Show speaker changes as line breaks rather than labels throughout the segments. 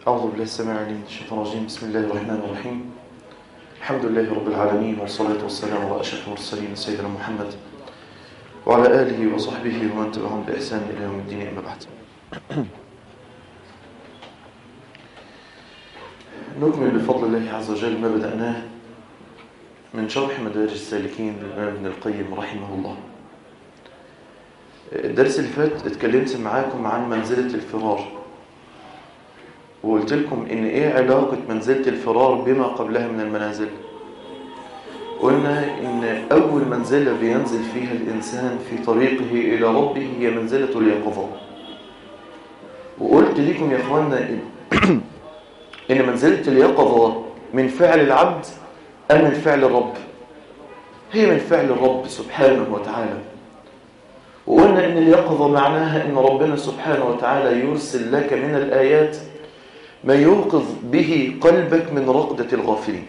أعوذ بالله السميع العليم من الشيطان الرجيم بسم الله الرحمن الرحيم الحمد لله رب العالمين والصلاة والسلام على أشرف المرسلين سيدنا محمد وعلى آله وصحبه ومن تبعهم بإحسان إلى يوم الدين أما بعد نكمل بفضل الله عز وجل ما بدأناه من شرح مدارج السالكين للإمام ابن القيم رحمه الله الدرس اللي فات اتكلمت معاكم عن منزلة الفرار وقلت لكم ان ايه علاقة منزلة الفرار بما قبلها من المنازل قلنا ان اول منزلة بينزل فيها الانسان في طريقه الى ربه هي منزلة اليقظة وقلت لكم يا اخوانا ان, إن منزلة اليقظة من فعل العبد ام من فعل الرب هي من فعل الرب سبحانه وتعالى وقلنا ان اليقظة معناها ان ربنا سبحانه وتعالى يرسل لك من الآيات ما يوقظ به قلبك من رقدة الغافلين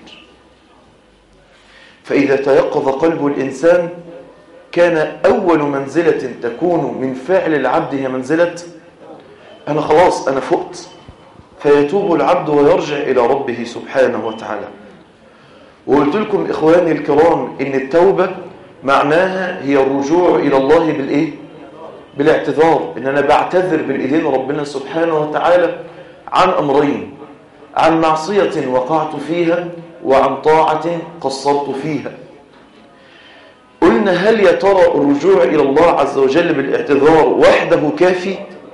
فإذا تيقظ قلب الإنسان كان أول منزلة تكون من فعل العبد هي منزلة أنا خلاص أنا فقت فيتوب العبد ويرجع إلى ربه سبحانه وتعالى وقلت لكم إخواني الكرام إن التوبة معناها هي الرجوع إلى الله بالإيه؟ بالاعتذار إن أنا بعتذر بالإيدين ربنا سبحانه وتعالى عن أمرين عن معصية وقعت فيها وعن طاعة قصرت فيها قلنا هل يا ترى الرجوع إلى الله عز وجل بالاعتذار وحده كافي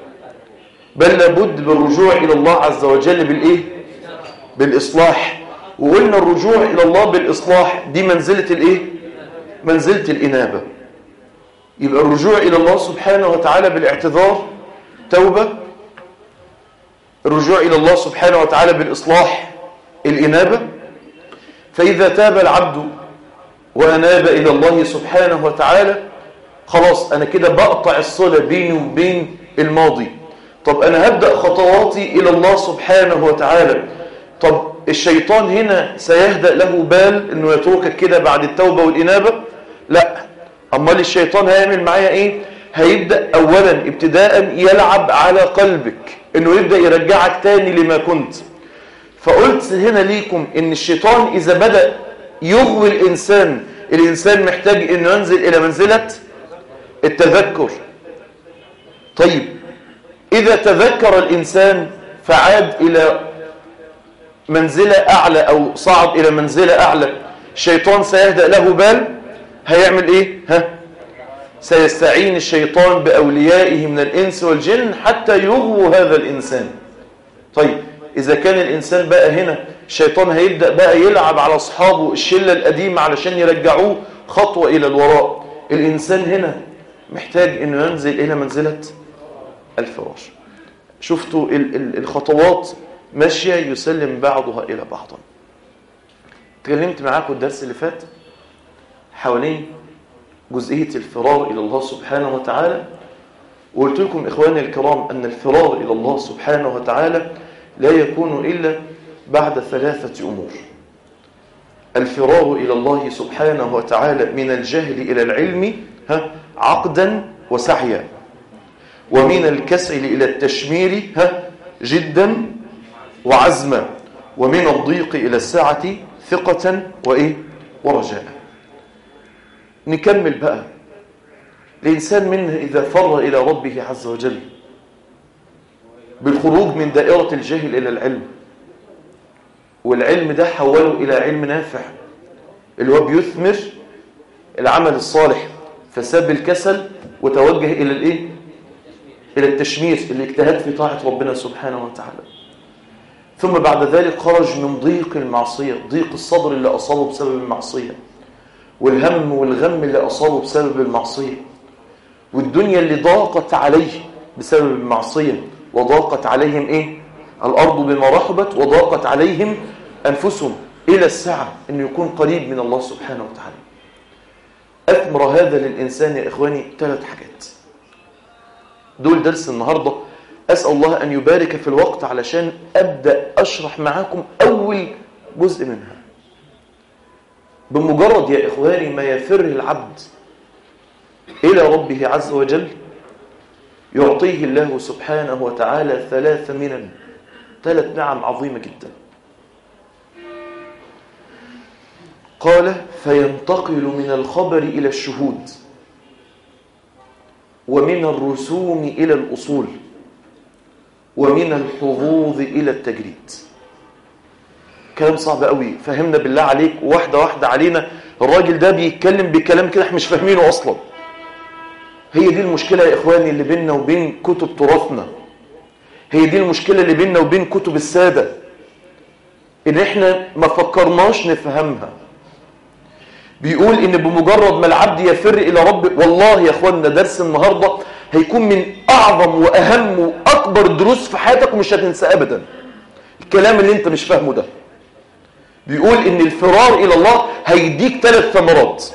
بل لابد بالرجوع إلى الله عز وجل بالإيه بالإصلاح وقلنا الرجوع إلى الله بالإصلاح دي منزلة الإيه منزلة الإنابة يبقى الرجوع إلى الله سبحانه وتعالى بالاعتذار توبة الرجوع إلى الله سبحانه وتعالى بالإصلاح الإنابة فإذا تاب العبد وأناب إلى الله سبحانه وتعالى خلاص أنا كده بقطع الصلة بيني وبين الماضي طب أنا هبدأ خطواتي إلى الله سبحانه وتعالى طب الشيطان هنا سيهدأ له بال أنه يتركك كده بعد التوبة والإنابة لا أمال الشيطان هيعمل معايا إيه هيبدأ أولا ابتداء يلعب على قلبك انه يبدأ يرجعك تاني لما كنت فقلت هنا ليكم ان الشيطان اذا بدأ يغوي الانسان الانسان محتاج انه ينزل الى منزلة التذكر طيب اذا تذكر الانسان فعاد الى منزلة اعلى او صعد الى منزلة اعلى الشيطان سيهدأ له بال هيعمل ايه ها سيستعين الشيطان بأوليائه من الإنس والجن حتى يغووا هذا الإنسان طيب إذا كان الإنسان بقى هنا الشيطان هيبدأ بقى يلعب على أصحابه الشلة القديمة علشان يرجعوه خطوة إلى الوراء الإنسان هنا محتاج أنه ينزل إلى منزلة الفراش شفتوا الخطوات ماشية يسلم بعضها إلى بعض تكلمت معاكم الدرس اللي فات حوالين جزئية الفرار إلى الله سبحانه وتعالى وقلت لكم إخواني الكرام أن الفرار إلى الله سبحانه وتعالى لا يكون إلا بعد ثلاثة أمور الفرار إلى الله سبحانه وتعالى من الجهل إلى العلم ها عقدا وسعيا ومن الكسل إلى التشمير ها جدا وعزما ومن الضيق إلى السعة ثقة وإيه ورجاء نكمل بقى الإنسان منه إذا فر إلى ربه عز وجل بالخروج من دائرة الجهل إلى العلم والعلم ده حوله إلى علم نافع اللي هو بيثمر العمل الصالح فساب الكسل وتوجه إلى الإيه؟ إلى التشمير الاجتهاد في طاعة ربنا سبحانه وتعالى ثم بعد ذلك خرج من ضيق المعصية ضيق الصدر اللي أصابه بسبب المعصية والهم والغم اللي أصابه بسبب المعصية والدنيا اللي ضاقت عليه بسبب المعصية وضاقت عليهم إيه؟ الأرض بما رحبت وضاقت عليهم أنفسهم إلى الساعة أن يكون قريب من الله سبحانه وتعالى أثمر هذا للإنسان يا إخواني ثلاث حاجات دول درس النهاردة أسأل الله أن يبارك في الوقت علشان أبدأ أشرح معاكم أول جزء منها بمجرد يا إخواني ما يفر العبد إلى ربه عز وجل يعطيه الله سبحانه وتعالى ثلاث منن ثلاث نعم عظيمة جدا قال فينتقل من الخبر إلى الشهود ومن الرسوم إلى الأصول ومن الحظوظ إلى التجريد كلام صعب قوي فهمنا بالله عليك واحدة واحدة علينا الراجل ده بيتكلم بكلام كده احنا مش فاهمينه أصلا هي دي المشكلة يا إخواني اللي بيننا وبين كتب تراثنا هي دي المشكلة اللي بيننا وبين كتب السادة إن إحنا ما فكرناش نفهمها بيقول إن بمجرد ما العبد يفر إلى رب والله يا إخواننا درس النهاردة هيكون من أعظم وأهم وأكبر دروس في حياتك ومش هتنسى أبدا الكلام اللي أنت مش فاهمه ده بيقول إن الفرار إلى الله هيديك ثلاث ثمرات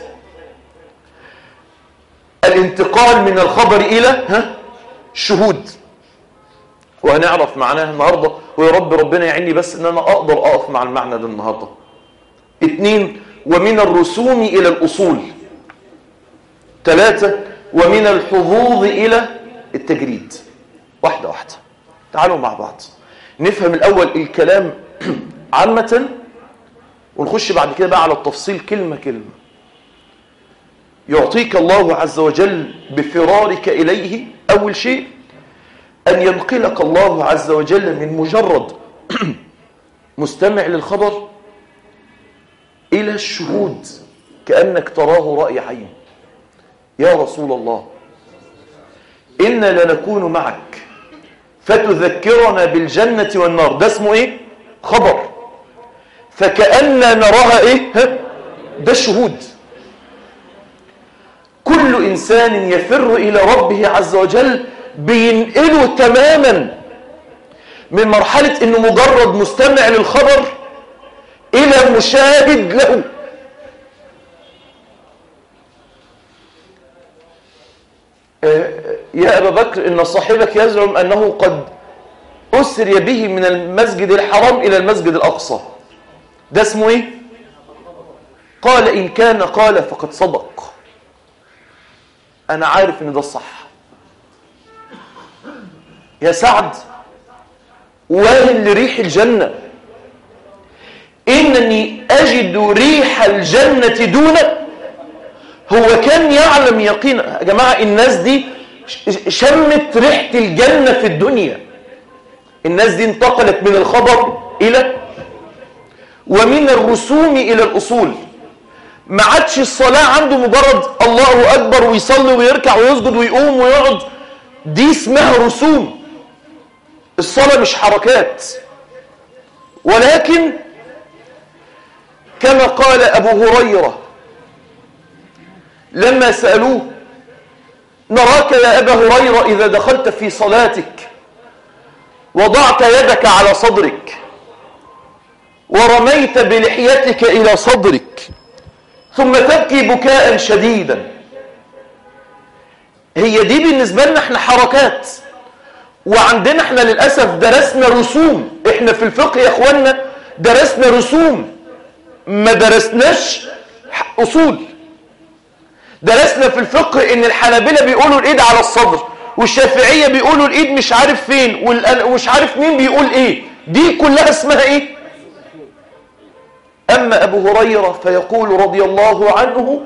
الانتقال من الخبر إلى ها الشهود وهنعرف معناها النهاردة ويا رب ربنا يعيني بس ان انا اقدر اقف مع المعنى ده النهاردة اتنين ومن الرسوم الى الاصول ثلاثة ومن الحظوظ الى التجريد واحدة واحدة تعالوا مع بعض نفهم الاول الكلام عامة ونخش بعد كده بقى على التفصيل كلمة كلمة يعطيك الله عز وجل بفرارك إليه أول شيء أن ينقلك الله عز وجل من مجرد مستمع للخبر إلى الشهود كأنك تراه رأي عين يا رسول الله إنا لنكون معك فتذكرنا بالجنة والنار ده اسمه إيه؟ خبر فكأننا نراها إيه؟ ها؟ ده الشهود كل إنسان يفر إلى ربه عز وجل بينقله تماما من مرحلة انه مجرد مستمع للخبر الى مشاهد له يا أبا بكر إن صاحبك يزعم أنه قد أسري به من المسجد الحرام إلى المسجد الأقصى ده اسمه إيه؟ قال إن كان قال فقد صدق أنا عارف إن ده الصح يا سعد واهل لريح الجنة إنني أجد ريح الجنة دونك هو كان يعلم يقينا يا جماعة الناس دي شمت ريحة الجنة في الدنيا الناس دي انتقلت من الخبر إلى ومن الرسوم إلى الأصول ما عادش الصلاة عنده مجرد الله أكبر ويصلي ويركع ويسجد ويقوم ويقعد دي اسمها رسوم الصلاة مش حركات ولكن كما قال أبو هريرة لما سألوه نراك يا أبا هريرة إذا دخلت في صلاتك وضعت يدك على صدرك ورميت بلحيتك إلى صدرك ثم تبكي بكاء شديدا هي دي بالنسبة لنا احنا حركات وعندنا احنا للأسف درسنا رسوم احنا في الفقه يا اخوانا درسنا رسوم ما درسناش أصول درسنا في الفقه ان الحنابلة بيقولوا الايد على الصدر والشافعية بيقولوا الايد مش عارف فين ومش عارف مين بيقول ايه دي كلها اسمها ايه اما ابو هريرة فيقول رضي الله عنه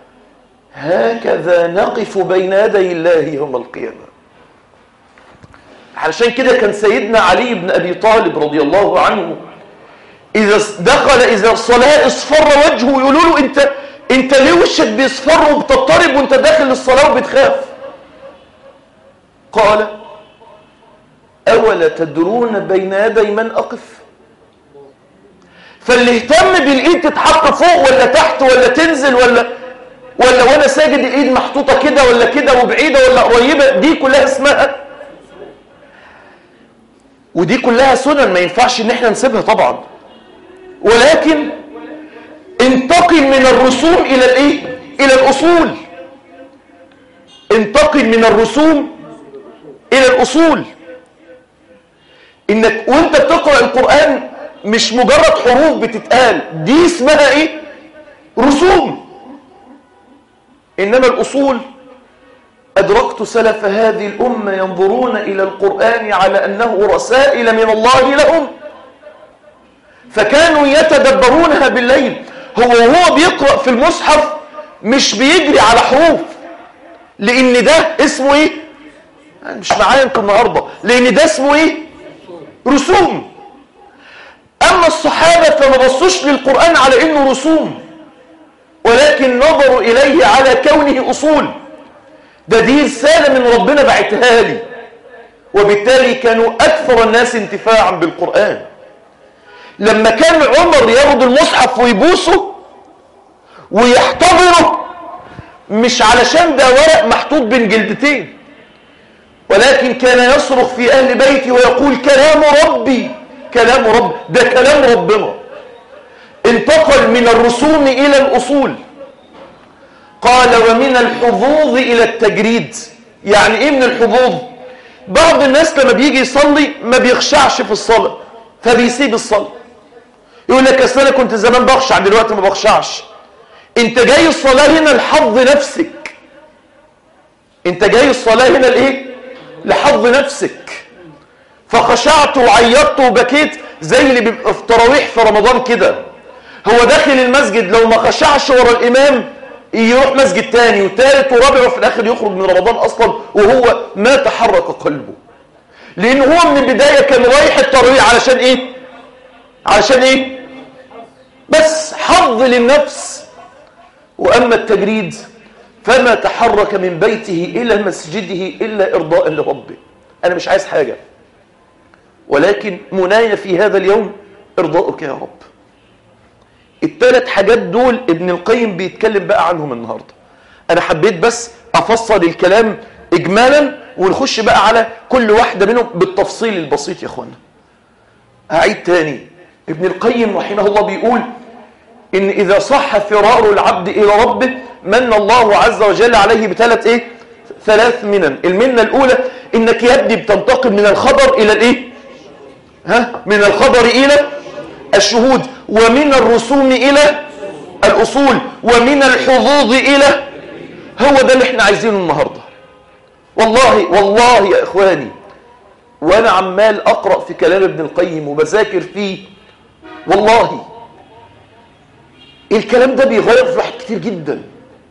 هكذا نقف بين يدي الله يوم القيامة علشان كده كان سيدنا علي بن ابي طالب رضي الله عنه اذا دخل اذا الصلاة اصفر وجهه يقولوا له انت انت ليه وشك بيصفر وبتضطرب وانت داخل الصلاة وبتخاف قال أولا تدرون بين يدي من أقف فاللي اهتم بالإيد تتحط فوق ولا تحت ولا تنزل ولا ولا وانا ساجد الإيد محطوطة كده ولا كده وبعيدة ولا قريبة دي كلها اسمها ودي كلها سنن ما ينفعش ان احنا نسيبها طبعا ولكن انتقل من الرسوم الى الايه الى الاصول انتقل من الرسوم الى الاصول انك وانت بتقرا القران مش مجرد حروف بتتقال دي اسمها ايه رسوم انما الاصول أدركت سلف هذه الأمة ينظرون إلى القرآن على أنه رسائل من الله لهم فكانوا يتدبرونها بالليل هو وهو بيقرأ في المصحف مش بيجري على حروف لأن ده اسمه إيه مش معايا انتوا النهاردة لأن ده اسمه إيه رسوم أما الصحابة فما بصوش للقرآن على إنه رسوم ولكن نظروا إليه على كونه أصول ده دي رسالة من ربنا بعتها لي وبالتالي كانوا أكثر الناس انتفاعا بالقرآن لما كان عمر ياخد المصحف ويبوسه ويحتضره مش علشان ده ورق محطوط بين جلدتين ولكن كان يصرخ في أهل بيتي ويقول كلام ربي كلام رب ده كلام ربنا انتقل من الرسوم إلى الأصول قال ومن الحظوظ إلى التجريد يعني إيه من الحظوظ بعض الناس لما بيجي يصلي ما بيخشعش في الصلاة فبيسيب الصلاة يقول لك أصل أنا كنت زمان بخشع دلوقتي ما بخشعش انت جاي الصلاة هنا لحظ نفسك انت جاي الصلاة هنا لإيه لحظ نفسك فخشعت وعيطت وبكيت زي اللي بيبقى في تراويح في رمضان كده هو داخل المسجد لو ما خشعش ورا الإمام يروح مسجد تاني وتالت ورابع وفي الآخر يخرج من رمضان أصلا وهو ما تحرك قلبه لأن هو من البداية كان رايح التراويح علشان إيه علشان إيه بس حظ للنفس وأما التجريد فما تحرك من بيته إلى مسجده إلا إرضاء لربه أنا مش عايز حاجة ولكن منايا في هذا اليوم إرضاؤك يا رب الثلاث حاجات دول ابن القيم بيتكلم بقى عنهم النهاردة أنا حبيت بس أفصل الكلام إجمالا ونخش بقى على كل واحدة منهم بالتفصيل البسيط يا أخوانا هعيد تاني ابن القيم رحمه الله بيقول إن إذا صح فرار العبد إلى ربه من الله عز وجل عليه بثلاث إيه؟ ثلاث منن المنة الأولى إنك يبدي بتنتقل من الخبر إلى الإيه؟ ها؟ من الخبر إلى الشهود ومن الرسوم إلى الأصول ومن الحظوظ إلى هو ده اللي احنا عايزينه النهاردة والله والله يا إخواني وأنا عمال أقرأ في كلام ابن القيم وبذاكر فيه والله الكلام ده بيغير في الواحد كتير جدا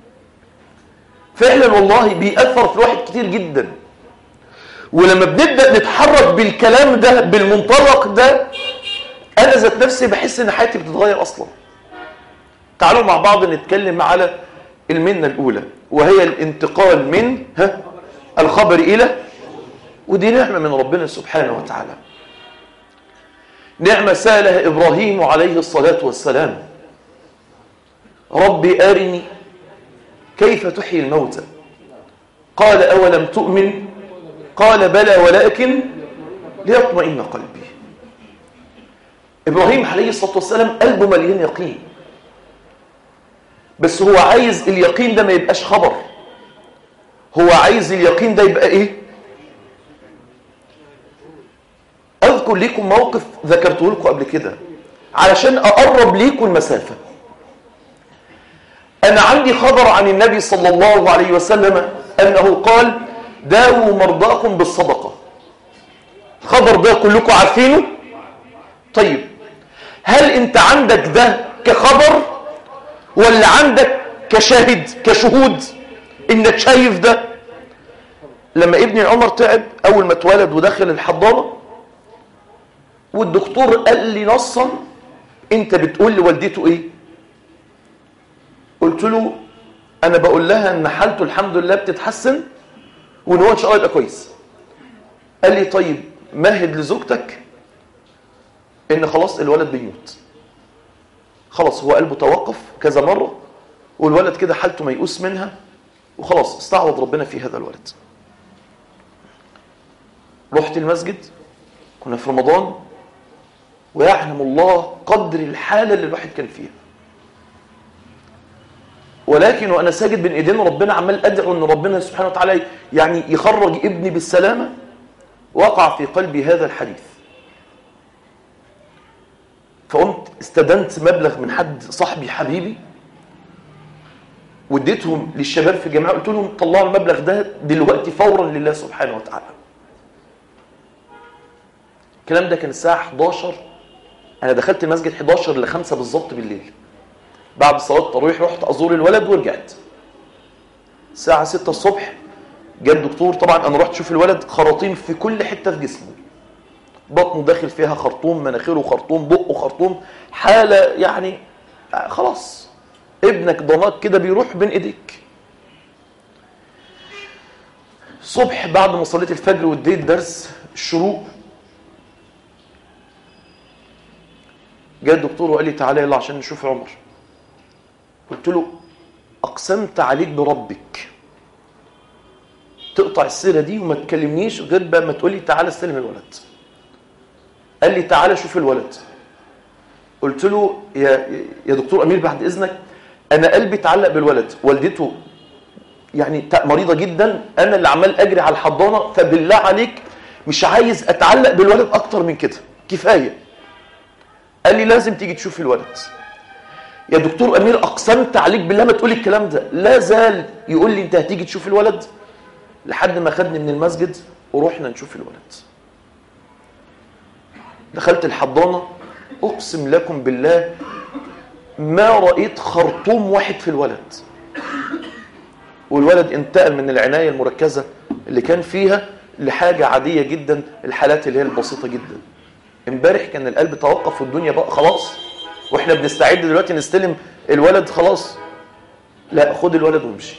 فعلا والله بيأثر في الواحد كتير جدا ولما بنبدأ نتحرك بالكلام ده بالمنطلق ده أنا ذات نفسي بحس إن حياتي بتتغير أصلا تعالوا مع بعض نتكلم على المنة الأولى وهي الانتقال من ها الخبر إلى ودي نعمة من ربنا سبحانه وتعالى نعمة سالها إبراهيم عليه الصلاة والسلام ربي أرني كيف تحيي الموتى قال أولم تؤمن قال بلى ولكن ليطمئن قلبي إبراهيم عليه الصلاة والسلام قلبه مليان يقين بس هو عايز اليقين ده ما يبقاش خبر هو عايز اليقين ده يبقى ايه اذكر لكم موقف ذكرته لكم قبل كده علشان اقرب ليكم المسافة انا عندي خبر عن النبي صلى الله عليه وسلم انه قال داووا مرضاكم بالصدقة الخبر ده كلكم عارفينه طيب هل انت عندك ده كخبر ولا عندك كشاهد كشهود انك شايف ده لما ابني عمر تعب اول ما اتولد ودخل الحضانه والدكتور قال لي نصا انت بتقول لوالدته ايه قلت له انا بقول لها ان حالته الحمد لله بتتحسن وان هو ان شاء الله يبقى كويس قال لي طيب مهد لزوجتك ان خلاص الولد بيموت خلاص هو قلبه توقف كذا مرة والولد كده حالته ميؤوس منها وخلاص استعوض ربنا في هذا الولد رحت المسجد كنا في رمضان ويعلم الله قدر الحالة اللي الواحد كان فيها ولكن وأنا ساجد بين إيدين ربنا عمال أدعو أن ربنا سبحانه وتعالى يعني يخرج ابني بالسلامة وقع في قلبي هذا الحديث فقمت استدنت مبلغ من حد صاحبي حبيبي واديتهم للشباب في الجامعه قلت لهم طلعوا المبلغ ده دلوقتي فورا لله سبحانه وتعالى الكلام ده كان الساعه 11 انا دخلت المسجد 11 ل 5 بالظبط بالليل بعد صلاه التراويح رحت ازور الولد ورجعت الساعه 6 الصبح جاء الدكتور طبعا انا رحت اشوف الولد خراطيم في كل حته في جسمه بطنه داخل فيها خرطوم مناخيره خرطوم بقه خرطوم حاله يعني خلاص ابنك ضناك كده بيروح بين ايديك صبح بعد ما صليت الفجر واديت درس الشروق جاء الدكتور وقال لي تعالى يلا عشان نشوف عمر قلت له اقسمت عليك بربك تقطع السيره دي وما تكلمنيش غير بقى ما تقول لي تعالى استلم الولد قال لي تعالى شوف الولد قلت له يا يا دكتور امير بعد اذنك انا قلبي اتعلق بالولد والدته يعني مريضه جدا انا اللي عمال اجري على الحضانه فبالله عليك مش عايز اتعلق بالولد اكتر من كده كفايه قال لي لازم تيجي تشوف الولد يا دكتور امير اقسمت عليك بالله ما تقولي الكلام ده لا زال يقول لي انت هتيجي تشوف الولد لحد ما خدني من المسجد ورحنا نشوف الولد دخلت الحضانه اقسم لكم بالله ما رايت خرطوم واحد في الولد والولد انتقل من العنايه المركزه اللي كان فيها لحاجه عاديه جدا الحالات اللي هي البسيطه جدا امبارح كان القلب توقف والدنيا بقى خلاص واحنا بنستعد دلوقتي نستلم الولد خلاص لا خد الولد وامشي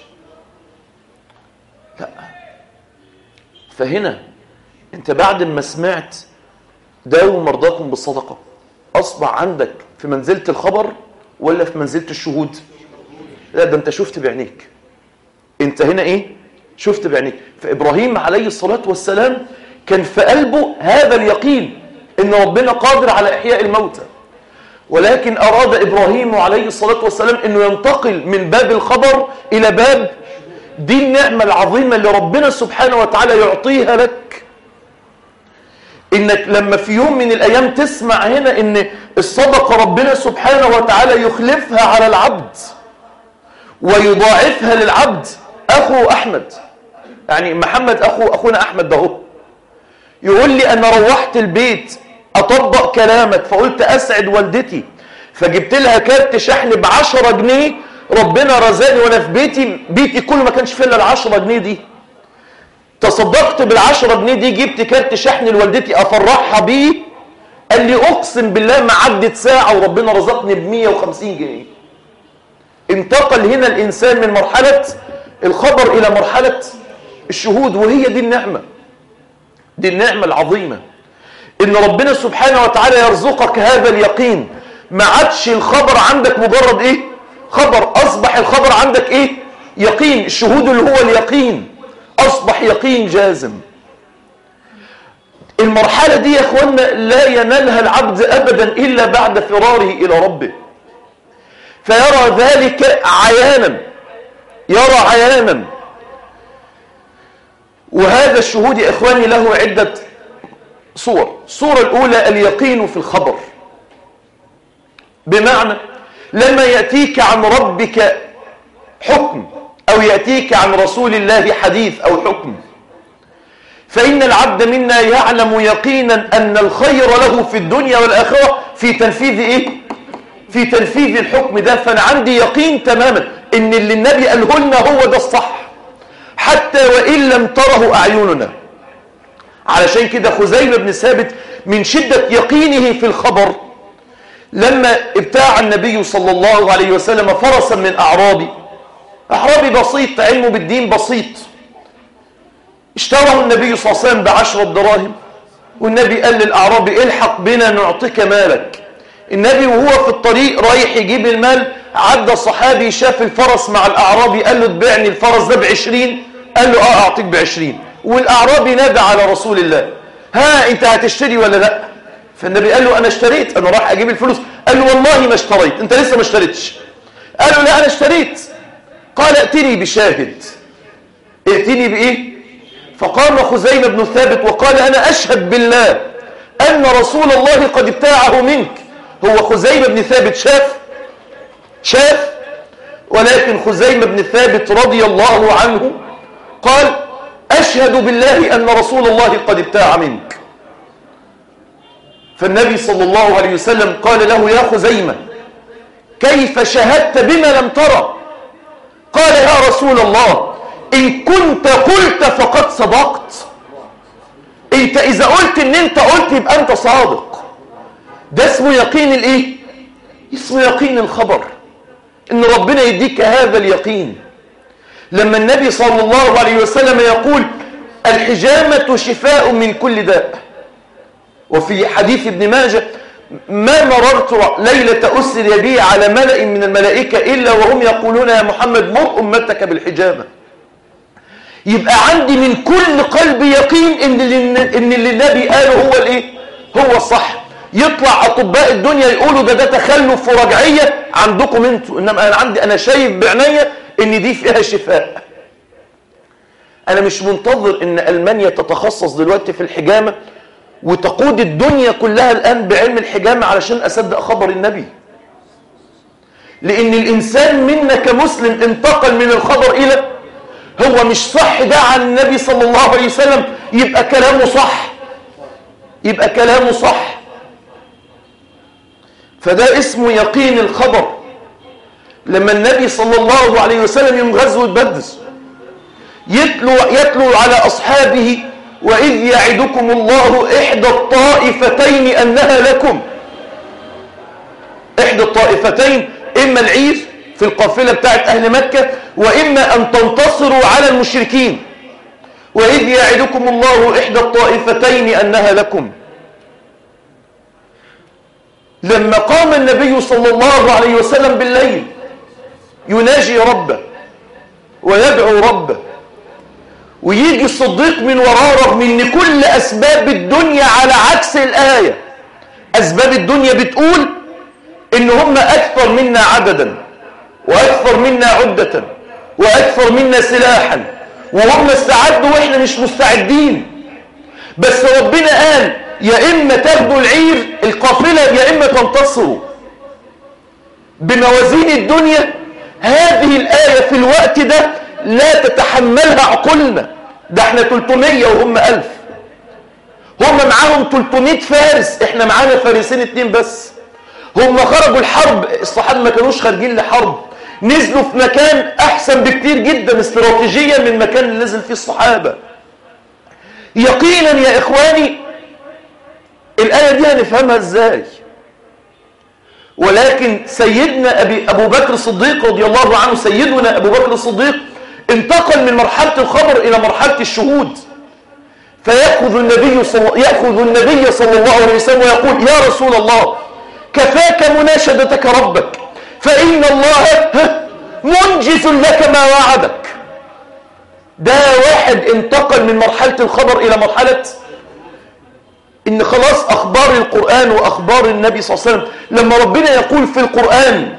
لا فهنا انت بعد ما سمعت داووا مرضاكم بالصدقه اصبح عندك في منزله الخبر ولا في منزله الشهود لا ده انت شفت بعينيك انت هنا ايه شفت بعينيك فابراهيم عليه الصلاه والسلام كان في قلبه هذا اليقين ان ربنا قادر على احياء الموتى ولكن اراد ابراهيم عليه الصلاه والسلام انه ينتقل من باب الخبر الى باب دي النعمه العظيمه اللي ربنا سبحانه وتعالى يعطيها لك انك لما في يوم من الايام تسمع هنا ان الصدقه ربنا سبحانه وتعالى يخلفها على العبد ويضاعفها للعبد اخو احمد يعني محمد اخو اخونا احمد ده هو يقول لي انا روحت البيت اطبق كلامك فقلت اسعد والدتي فجبت لها كارت شحن ب 10 جنيه ربنا رزقني وانا في بيتي بيتي كله ما كانش فيه الا ال 10 جنيه دي تصدقت بال 10 جنيه دي جبت كارت شحن لوالدتي افرحها بيه قال لي اقسم بالله ما عدت ساعه وربنا رزقني ب 150 جنيه انتقل هنا الانسان من مرحله الخبر الى مرحله الشهود وهي دي النعمه دي النعمه العظيمه ان ربنا سبحانه وتعالى يرزقك هذا اليقين ما عادش الخبر عندك مجرد ايه خبر اصبح الخبر عندك ايه يقين الشهود اللي هو اليقين اصبح يقين جازم المرحله دي يا اخوانا لا ينالها العبد ابدا الا بعد فراره الى ربه فيرى ذلك عيانا يرى عيانا وهذا الشهود يا اخواني له عده صور الصورة الأولى اليقين في الخبر بمعنى لما يأتيك عن ربك حكم أو يأتيك عن رسول الله حديث أو حكم فإن العبد منا يعلم يقينا أن الخير له في الدنيا والآخرة في تنفيذ إيه؟ في تنفيذ الحكم ده فأنا عندي يقين تماما إن اللي النبي قاله لنا هو ده الصح حتى وإن لم تره أعيننا علشان كده خزيمة بن ثابت من شدة يقينه في الخبر لما ابتاع النبي صلى الله عليه وسلم فرسا من أعرابي أعرابي بسيط علمه بالدين بسيط اشتراه النبي صلى الله عليه وسلم بعشرة دراهم والنبي قال للأعرابي الحق بنا نعطيك مالك النبي وهو في الطريق رايح يجيب المال عدى صحابي شاف الفرس مع الأعرابي قال له تبيعني الفرس ده بعشرين قال له اه اعطيك بعشرين والأعرابي نادى على رسول الله ها انت هتشتري ولا لا فالنبي قال له انا اشتريت انا راح اجيب الفلوس قال له والله ما اشتريت انت لسه ما اشتريتش قال له لا انا اشتريت قال ائتني بشاهد ائتني بايه فقام خزيمة بن ثابت وقال انا اشهد بالله ان رسول الله قد ابتاعه منك هو خزيمة بن ثابت شاف شاف ولكن خزيمة بن ثابت رضي الله عنه قال أشهد بالله أن رسول الله قد ابتاع منك فالنبي صلى الله عليه وسلم قال له يا خزيمة كيف شهدت بما لم ترى قال يا رسول الله إن كنت قلت فقد صدقت انت إذا قلت ان انت قلت يبقى انت صادق ده اسمه يقين الايه اسمه يقين الخبر ان ربنا يديك هذا اليقين لما النبي صلى الله عليه وسلم يقول الحجامة شفاء من كل داء وفي حديث ابن ماجه ما مررت ليلة أسر بي على ملأ من الملائكة إلا وهم يقولون يا محمد مر أمتك بالحجامة يبقى عندي من كل قلب يقين إن اللي, إن اللي النبي قاله هو الإيه؟ هو الصح يطلع أطباء الدنيا يقولوا ده ده تخلف ورجعية عندكم انتوا إنما أنا عندي أنا شايف بعناية إن دي فيها شفاء أنا مش منتظر إن ألمانيا تتخصص دلوقتي في الحجامة وتقود الدنيا كلها الآن بعلم الحجامة علشان أصدق خبر النبي لأن الإنسان منا كمسلم انتقل من الخبر إلى هو مش صح ده عن النبي صلى الله عليه وسلم يبقى كلامه صح يبقى كلامه صح فده اسمه يقين الخبر لما النبي صلى الله عليه وسلم يوم غزوة بدر يتلو, يتلو على أصحابه وإذ يعدكم الله إحدى الطائفتين أنها لكم إحدى الطائفتين إما العير في القافلة بتاعت أهل مكة وإما أن تنتصروا على المشركين وإذ يعدكم الله إحدى الطائفتين أنها لكم لما قام النبي صلى الله عليه وسلم بالليل يناجي ربه ويدعو ربه ويجي الصديق من وراه رغم ان كل اسباب الدنيا على عكس الايه اسباب الدنيا بتقول ان هم اكثر منا عددا واكثر منا عده واكثر منا سلاحا وهم استعدوا واحنا مش مستعدين بس ربنا قال يا اما تاخدوا العير القافله يا اما تنتصروا بموازين الدنيا هذه الايه في الوقت ده لا تتحملها عقولنا ده احنا 300 وهم 1000 هم معاهم 300 فارس احنا معانا فارسين اتنين بس هم خرجوا الحرب الصحابة ما كانوش خارجين لحرب نزلوا في مكان احسن بكتير جدا استراتيجيا من المكان اللي نزل فيه الصحابة يقينا يا اخواني الآية دي هنفهمها ازاي ولكن سيدنا أبي أبو بكر الصديق رضي الله عنه سيدنا أبو بكر الصديق انتقل من مرحلة الخبر إلى مرحلة الشهود فيأخذ النبي صلى يأخذ النبي صلى الله عليه وسلم ويقول يا رسول الله كفاك مناشدتك ربك فإن الله منجز لك ما وعدك ده واحد انتقل من مرحلة الخبر إلى مرحلة إن خلاص أخبار القرآن وأخبار النبي صلى الله عليه وسلم لما ربنا يقول في القرآن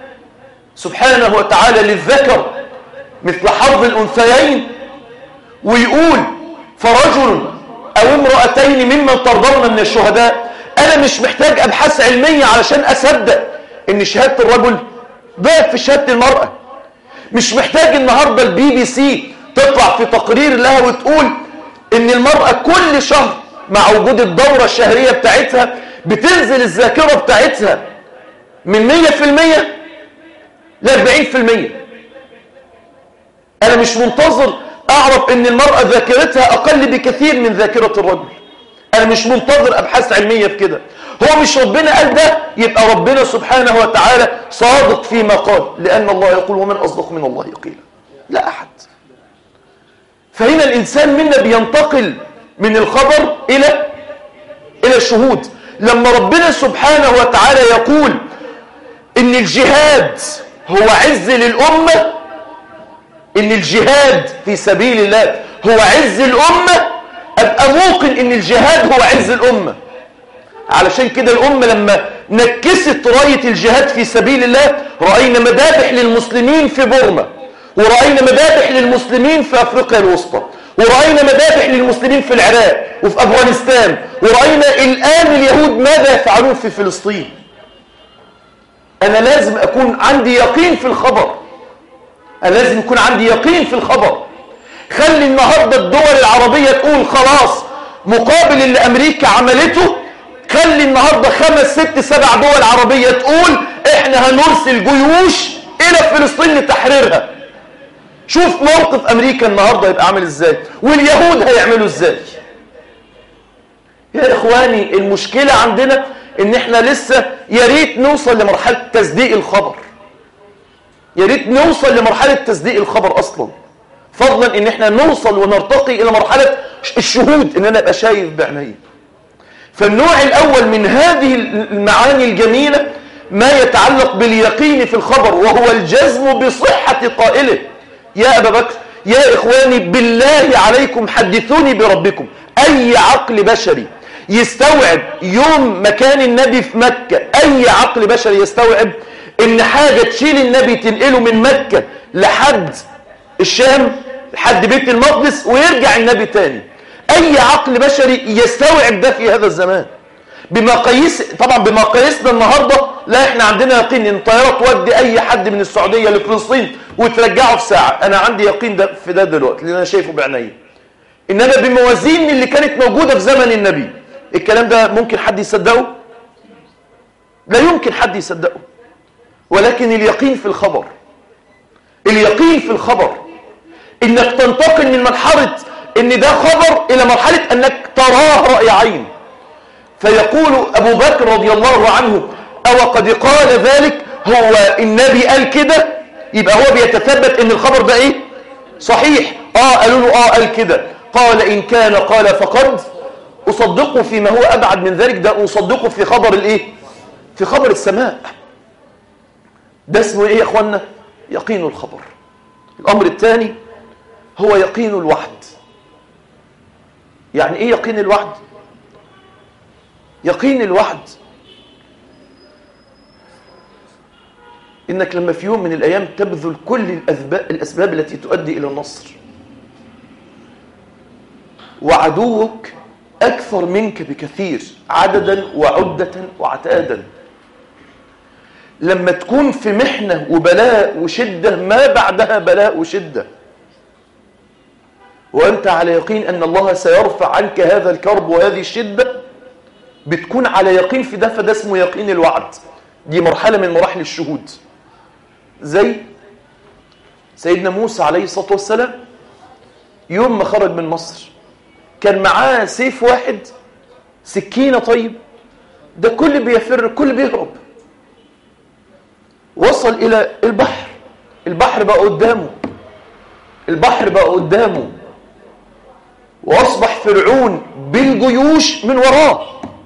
سبحانه وتعالى للذكر مثل حظ الأنثيين ويقول فرجل أو امرأتين ممن ترضون من الشهداء أنا مش محتاج أبحاث علمية علشان أصدق إن شهادة الرجل ضعف في شهادة المرأة مش محتاج النهاردة البي بي سي تطلع في تقرير لها وتقول إن المرأة كل شهر مع وجود الدورة الشهرية بتاعتها بتنزل الذاكرة بتاعتها من 100% ل 40% أنا مش منتظر أعرف أن المرأة ذاكرتها أقل بكثير من ذاكرة الرجل أنا مش منتظر أبحاث علمية في كده هو مش ربنا قال ده يبقى ربنا سبحانه وتعالى صادق فيما قال لأن الله يقول ومن أصدق من الله قيلا لا أحد فهنا الإنسان منا بينتقل من الخبر إلى إلى الشهود لما ربنا سبحانه وتعالى يقول إن الجهاد هو عز للأمة إن الجهاد في سبيل الله هو عز الأمة أبقى موقن إن الجهاد هو عز الأمة علشان كده الأمة لما نكست راية الجهاد في سبيل الله رأينا مذابح للمسلمين في بورما ورأينا مذابح للمسلمين في أفريقيا الوسطى ورأينا مذابح للمسلمين في العراق وفي أفغانستان ورأينا الآن اليهود ماذا يفعلون في فلسطين أنا لازم أكون عندي يقين في الخبر أنا لازم يكون عندي يقين في الخبر خلي النهاردة الدول العربية تقول خلاص مقابل اللي أمريكا عملته خلي النهاردة خمس ست سبع دول عربية تقول احنا هنرسل جيوش الى فلسطين لتحريرها شوف موقف امريكا النهاردة يبقى عامل ازاي واليهود هيعملوا ازاي يا اخواني المشكلة عندنا ان احنا لسه يا ريت نوصل لمرحلة تصديق الخبر يا ريت نوصل لمرحلة تصديق الخبر اصلا فضلا ان احنا نوصل ونرتقي الى مرحلة الشهود ان انا ابقى شايف بعيني فالنوع الاول من هذه المعاني الجميلة ما يتعلق باليقين في الخبر وهو الجزم بصحة قائله يا أبا بكر يا إخواني بالله عليكم حدثوني بربكم أي عقل بشري يستوعب يوم مكان النبي في مكة أي عقل بشري يستوعب إن حاجة تشيل النبي تنقله من مكة لحد الشام لحد بيت المقدس ويرجع النبي تاني أي عقل بشري يستوعب ده في هذا الزمان بمقاييس طبعا بمقاييسنا النهارده لا احنا عندنا يقين ان الطياره تودي اي حد من السعوديه لفلسطين وترجعه في ساعه انا عندي يقين ده في ده دلوقتي لان انا شايفه بعيني انما بموازين اللي كانت موجوده في زمن النبي الكلام ده ممكن حد يصدقه لا يمكن حد يصدقه ولكن اليقين في الخبر اليقين في الخبر انك تنتقل من مرحله ان ده خبر الى مرحله انك تراه راي عين فيقول أبو بكر رضي الله عنه أو قد قال ذلك هو النبي قال كده يبقى هو بيتثبت ان الخبر ده ايه صحيح اه قالوا له اه قال كده قال إن كان قال فقد أصدقه فيما هو أبعد من ذلك ده أصدقه في خبر الايه في خبر السماء ده اسمه ايه يا اخوانا يقين الخبر الأمر الثاني هو يقين الوحد يعني ايه يقين الوحد يقين الوعد إنك لما في يوم من الأيام تبذل كل الأسباب, الأسباب التي تؤدي إلى النصر وعدوك أكثر منك بكثير عددا وعدة وعتادا لما تكون في محنة وبلاء وشدة ما بعدها بلاء وشدة وأنت على يقين أن الله سيرفع عنك هذا الكرب وهذه الشدة بتكون على يقين في ده فده اسمه يقين الوعد دي مرحلة من مراحل الشهود زي سيدنا موسى عليه الصلاة والسلام يوم ما خرج من مصر كان معاه سيف واحد سكينة طيب ده كل بيفر كل بيهرب وصل إلى البحر البحر بقى قدامه البحر بقى قدامه وأصبح فرعون بالجيوش من وراه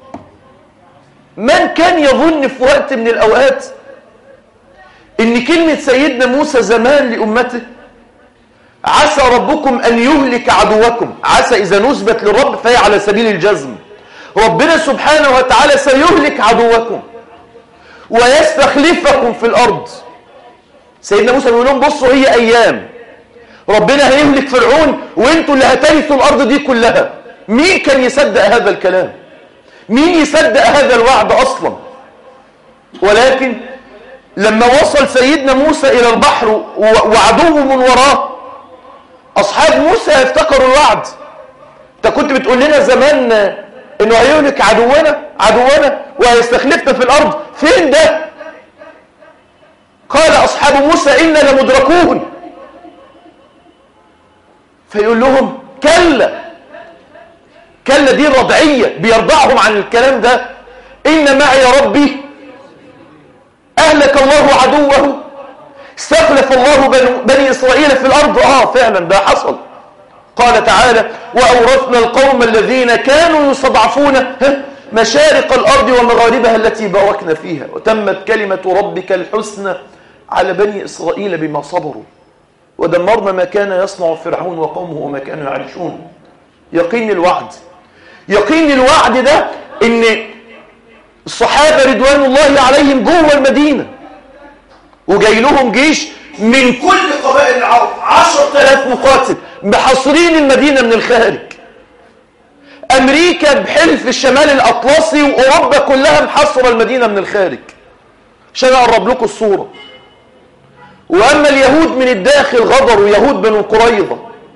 من كان يظن في وقت من الأوقات إن كلمة سيدنا موسى زمان لأمته عسى ربكم أن يهلك عدوكم عسى إذا نثبت للرب فهي على سبيل الجزم ربنا سبحانه وتعالى سيهلك عدوكم ويستخلفكم في الأرض سيدنا موسى بيقول لهم بصوا هي أيام ربنا هيهلك فرعون وانتوا اللي هترثوا الأرض دي كلها مين كان يصدق هذا الكلام مين يصدق هذا الوعد أصلا ولكن لما وصل سيدنا موسى إلى البحر وعدوه من وراه أصحاب موسى افتكروا الوعد انت كنت بتقول لنا زمان انه هيهلك عدونا عدونا وهيستخلفنا في الارض فين ده قال اصحاب موسى انا لمدركون فيقول لهم كلا كلا دي رضعية بيرضعهم عن الكلام ده إن معي ربي أهلك الله عدوه استخلف الله بني إسرائيل في الأرض آه فعلا ده حصل قال تعالى وأورثنا القوم الذين كانوا يستضعفون مشارق الأرض ومغاربها التي باركنا فيها وتمت كلمة ربك الحسنى على بني إسرائيل بما صبروا ودمرنا ما كان يصنع فرعون وقومه وما كانوا يعرشون يقين الوعد يقين الوعد ده ان الصحابة رضوان الله عليهم جوه المدينة وجاي لهم جيش من كل قبائل العرب عشر تلاف مقاتل محاصرين المدينة من الخارج أمريكا بحلف الشمال الأطلسي وأوروبا كلها محاصرة المدينة من الخارج عشان أقرب لكم الصورة وأما اليهود من الداخل غدروا يهود بنو قريظة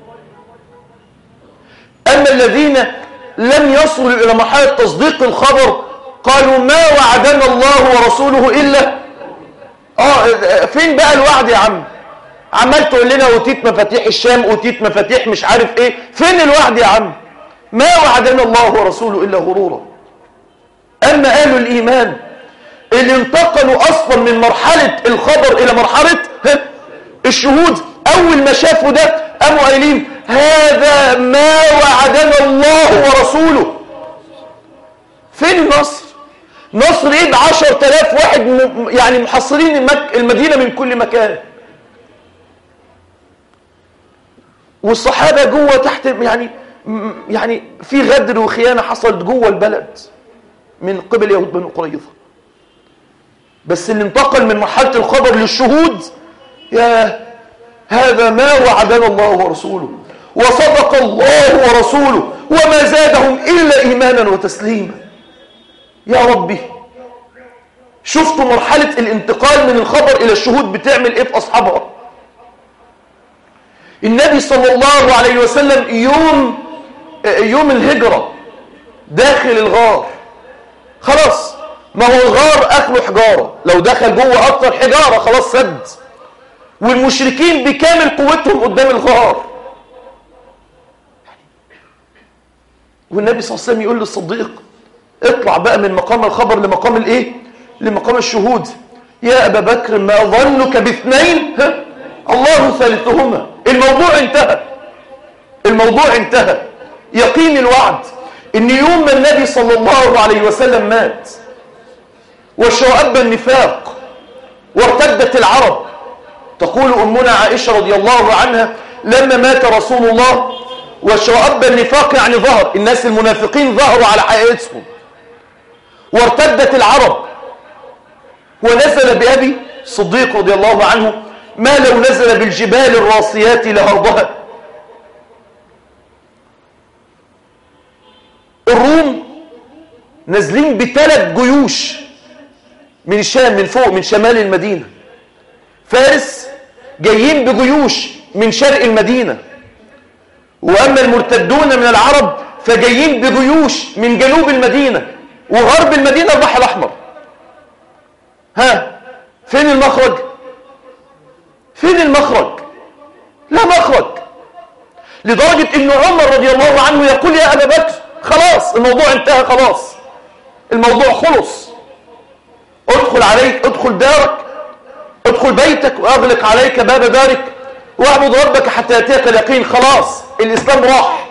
أما الذين لم يصلوا إلى مرحلة تصديق الخبر قالوا ما وعدنا الله ورسوله إلا آه فين بقى الوعد يا عم عمال تقول لنا أوتيت مفاتيح الشام أوتيت مفاتيح مش عارف إيه فين الوعد يا عم ما وعدنا الله ورسوله إلا غرورا أما أهل الإيمان اللي انتقلوا أصلا من مرحلة الخبر إلى مرحلة الشهود أول ما شافوا ده قاموا قايلين هذا ما وعدنا الله ورسوله فين النصر نصر ايه بعشر تلاف واحد م... يعني محصرين المك... المدينة من كل مكان والصحابة جوه تحت يعني يعني في غدر وخيانة حصلت جوه البلد من قبل يهود بنو قريظة بس اللي انتقل من مرحلة الخبر للشهود يا هذا ما وعدنا الله ورسوله وصدق الله ورسوله وما زادهم إلا إيمانا وتسليما يا ربي شفتوا مرحلة الانتقال من الخبر إلى الشهود بتعمل إيه في أصحابها النبي صلى الله عليه وسلم يوم يوم الهجرة داخل الغار خلاص ما هو الغار أكله حجارة لو دخل جوه أكتر حجارة خلاص سد والمشركين بكامل قوتهم قدام الغار والنبي صلى الله عليه وسلم يقول للصديق اطلع بقى من مقام الخبر لمقام الايه لمقام الشهود يا ابا بكر ما ظنك باثنين ها؟ الله ثالثهما الموضوع انتهى الموضوع انتهى يقين الوعد ان يوم ما النبي صلى الله عليه وسلم مات وشعب النفاق وارتدت العرب تقول أمنا عائشة رضي الله عنها لما مات رسول الله وشعب النفاق يعني ظهر الناس المنافقين ظهروا على حقيقتهم وارتدت العرب ونزل بأبي صديق رضي الله عنه ما لو نزل بالجبال الراسيات لهربها الروم نازلين بثلاث جيوش من الشام من فوق من شمال المدينة فارس جايين بجيوش من شرق المدينة وأما المرتدون من العرب فجايين بجيوش من جنوب المدينة وغرب المدينة البحر الأحمر ها فين المخرج فين المخرج لا مخرج لدرجة ان عمر رضي الله عنه يقول يا أبا بكر خلاص الموضوع انتهى خلاص الموضوع خلص ادخل عليك ادخل دارك ادخل بيتك واغلق عليك باب دارك واعبد ربك حتى ياتيك اليقين خلاص الاسلام راح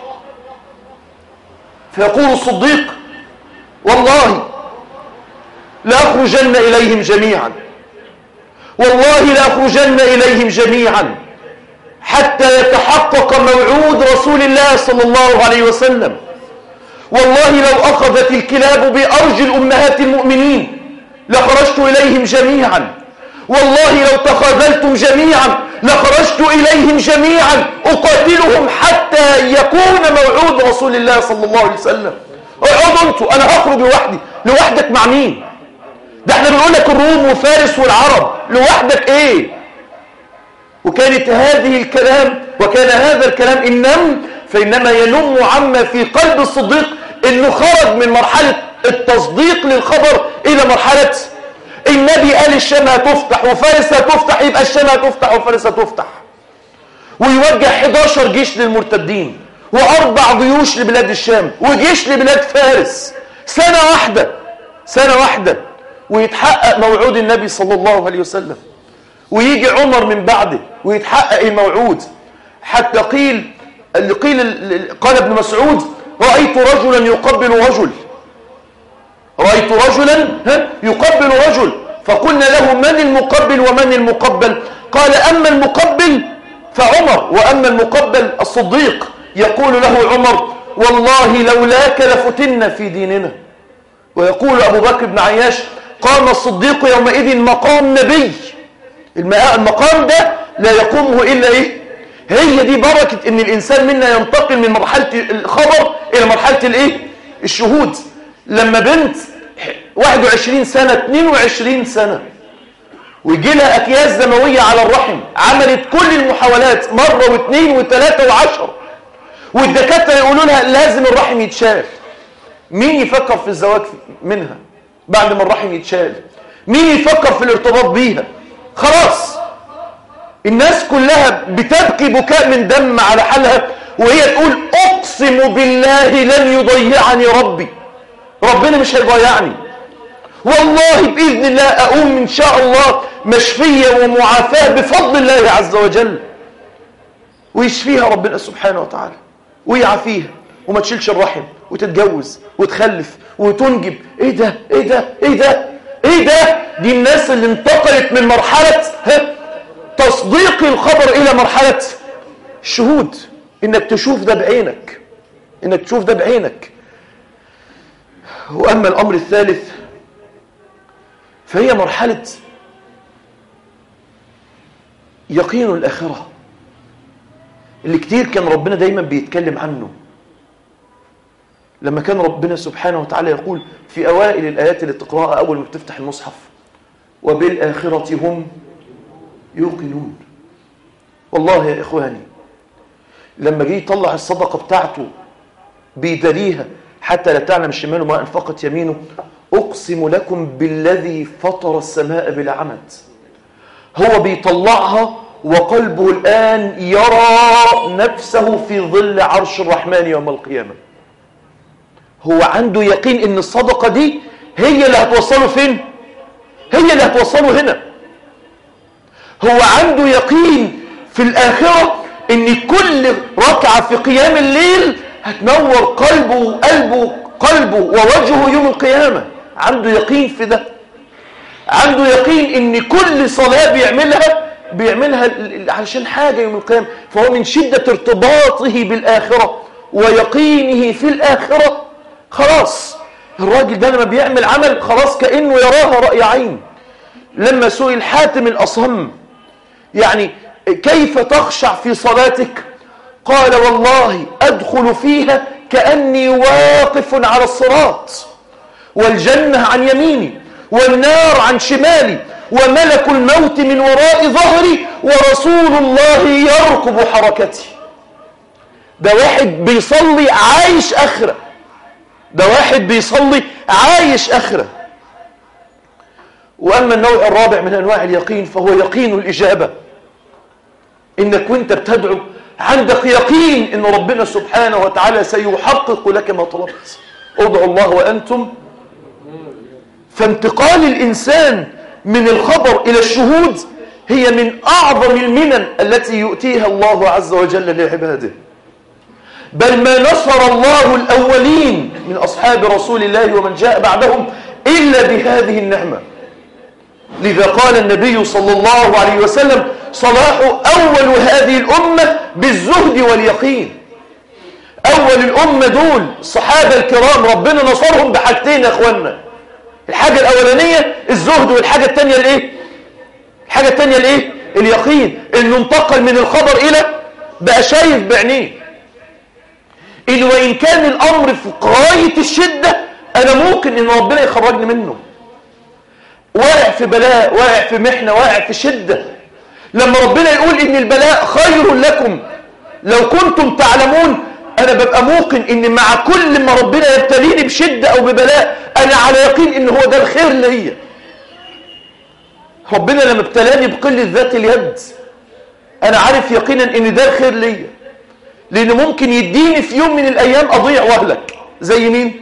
فيقول الصديق والله لأخرجن إليهم جميعا والله لأخرجن إليهم جميعا حتى يتحقق موعود رسول الله صلى الله عليه وسلم والله لو أخذت الكلاب بأرجل أمهات المؤمنين لخرجت إليهم جميعا والله لو تخاذلتم جميعا لخرجت إليهم جميعا أقاتلهم حتى يكون موعود رسول الله صلى الله عليه وسلم اقعدوا انتوا انا هخرج لوحدي لوحدك مع مين ده احنا بنقول لك الروم وفارس والعرب لوحدك ايه وكانت هذه الكلام وكان هذا الكلام إن نم فإنما ينم عما في قلب الصديق إنه خرج من مرحلة التصديق للخبر إلى مرحلة النبي قال الشام هتفتح وفارس هتفتح يبقى الشام هتفتح وفارس هتفتح ويوجه 11 جيش للمرتدين وأربع جيوش لبلاد الشام وجيش لبلاد فارس سنة واحدة سنة واحدة ويتحقق موعود النبي صلى الله عليه وسلم ويجي عمر من بعده ويتحقق الموعود حتى قيل اللي قيل قال ابن مسعود رأيت رجلا يقبل رجل رأيت رجلا يقبل رجل فقلنا له من المقبل ومن المقبل قال أما المقبل فعمر وأما المقبل الصديق يقول له عمر والله لولاك لفتنا في ديننا ويقول أبو بكر بن عياش قام الصديق يومئذ مقام نبي المقام ده لا يقومه إلا إيه هي دي بركة إن الإنسان منا ينتقل من مرحلة الخبر إلى مرحلة الإيه الشهود لما بنت 21 سنة 22 سنة ويجي لها أكياس دموية على الرحم عملت كل المحاولات مرة واثنين وثلاثة وعشر والدكاترة يقولوا لها لازم الرحم يتشال مين يفكر في الزواج منها بعد ما الرحم يتشال مين يفكر في الارتباط بيها خلاص الناس كلها بتبكي بكاء من دم على حالها وهي تقول اقسم بالله لن يضيعني ربي ربنا مش هيضيعني والله بإذن الله أقوم إن شاء الله مشفية ومعافاة بفضل الله عز وجل ويشفيها ربنا سبحانه وتعالى ويعافيها وما تشيلش الرحم وتتجوز وتخلف وتنجب ايه ده ايه ده ايه ده ايه ده دي الناس اللي انتقلت من مرحلة ها تصديق الخبر الى مرحلة الشهود انك تشوف ده بعينك انك تشوف ده بعينك واما الامر الثالث فهي مرحلة يقين الآخرة اللي كتير كان ربنا دايما بيتكلم عنه لما كان ربنا سبحانه وتعالى يقول في أوائل الآيات اللي تقرأها أول ما بتفتح المصحف وبالآخرة هم يوقنون والله يا إخواني لما جه يطلع الصدقة بتاعته بيدريها حتى لا تعلم شماله ما أنفقت يمينه أقسم لكم بالذي فطر السماء بلا عمد هو بيطلعها وقلبه الآن يرى نفسه في ظل عرش الرحمن يوم القيامة هو عنده يقين ان الصدقة دي هي اللي هتوصله فين هي اللي هتوصله هنا هو عنده يقين في الآخرة ان كل ركعة في قيام الليل هتنور قلبه وقلبه قلبه ووجهه يوم القيامة عنده يقين في ده عنده يقين ان كل صلاة بيعملها بيعملها علشان حاجة يوم القيامة فهو من شدة ارتباطه بالآخرة ويقينه في الآخرة خلاص الراجل ده لما بيعمل عمل خلاص كأنه يراها رأي عين لما سئل حاتم الأصم يعني كيف تخشع في صلاتك قال والله أدخل فيها كأني واقف على الصراط والجنة عن يميني والنار عن شمالي وملك الموت من وراء ظهري ورسول الله يركب حركتي ده واحد بيصلي عايش أخرة ده واحد بيصلي عايش أخرة وأما النوع الرابع من أنواع اليقين فهو يقين الإجابة إنك وانت بتدعو عندك يقين إن ربنا سبحانه وتعالى سيحقق لك ما طلبت ادعوا الله وأنتم فانتقال الإنسان من الخبر إلى الشهود هي من أعظم المنن التي يؤتيها الله عز وجل لعباده بل ما نصر الله الأولين من أصحاب رسول الله ومن جاء بعدهم إلا بهذه النعمة لذا قال النبي صلى الله عليه وسلم صلاح أول هذه الأمة بالزهد واليقين أول الأمة دول الصحابة الكرام ربنا نصرهم بحاجتين يا أخوانا الحاجة الأولانية الزهد والحاجة الثانية الإيه الحاجة الثانية الإيه اليقين إنه انتقل من الخبر إلى بقى شايف بعينيه إن وإن كان الأمر في غاية الشدة أنا ممكن إن ربنا يخرجني منه واقع في بلاء واقع في محنة واقع في شدة لما ربنا يقول إن البلاء خير لكم لو كنتم تعلمون أنا ببقى موقن إن مع كل ما ربنا يبتليني بشدة أو ببلاء أنا على يقين إن هو ده الخير ليا ربنا لما ابتلاني بقلة ذات اليد أنا عارف يقينا إن ده الخير ليا لأن ممكن يديني في يوم من الأيام أضيع وأهلك زي مين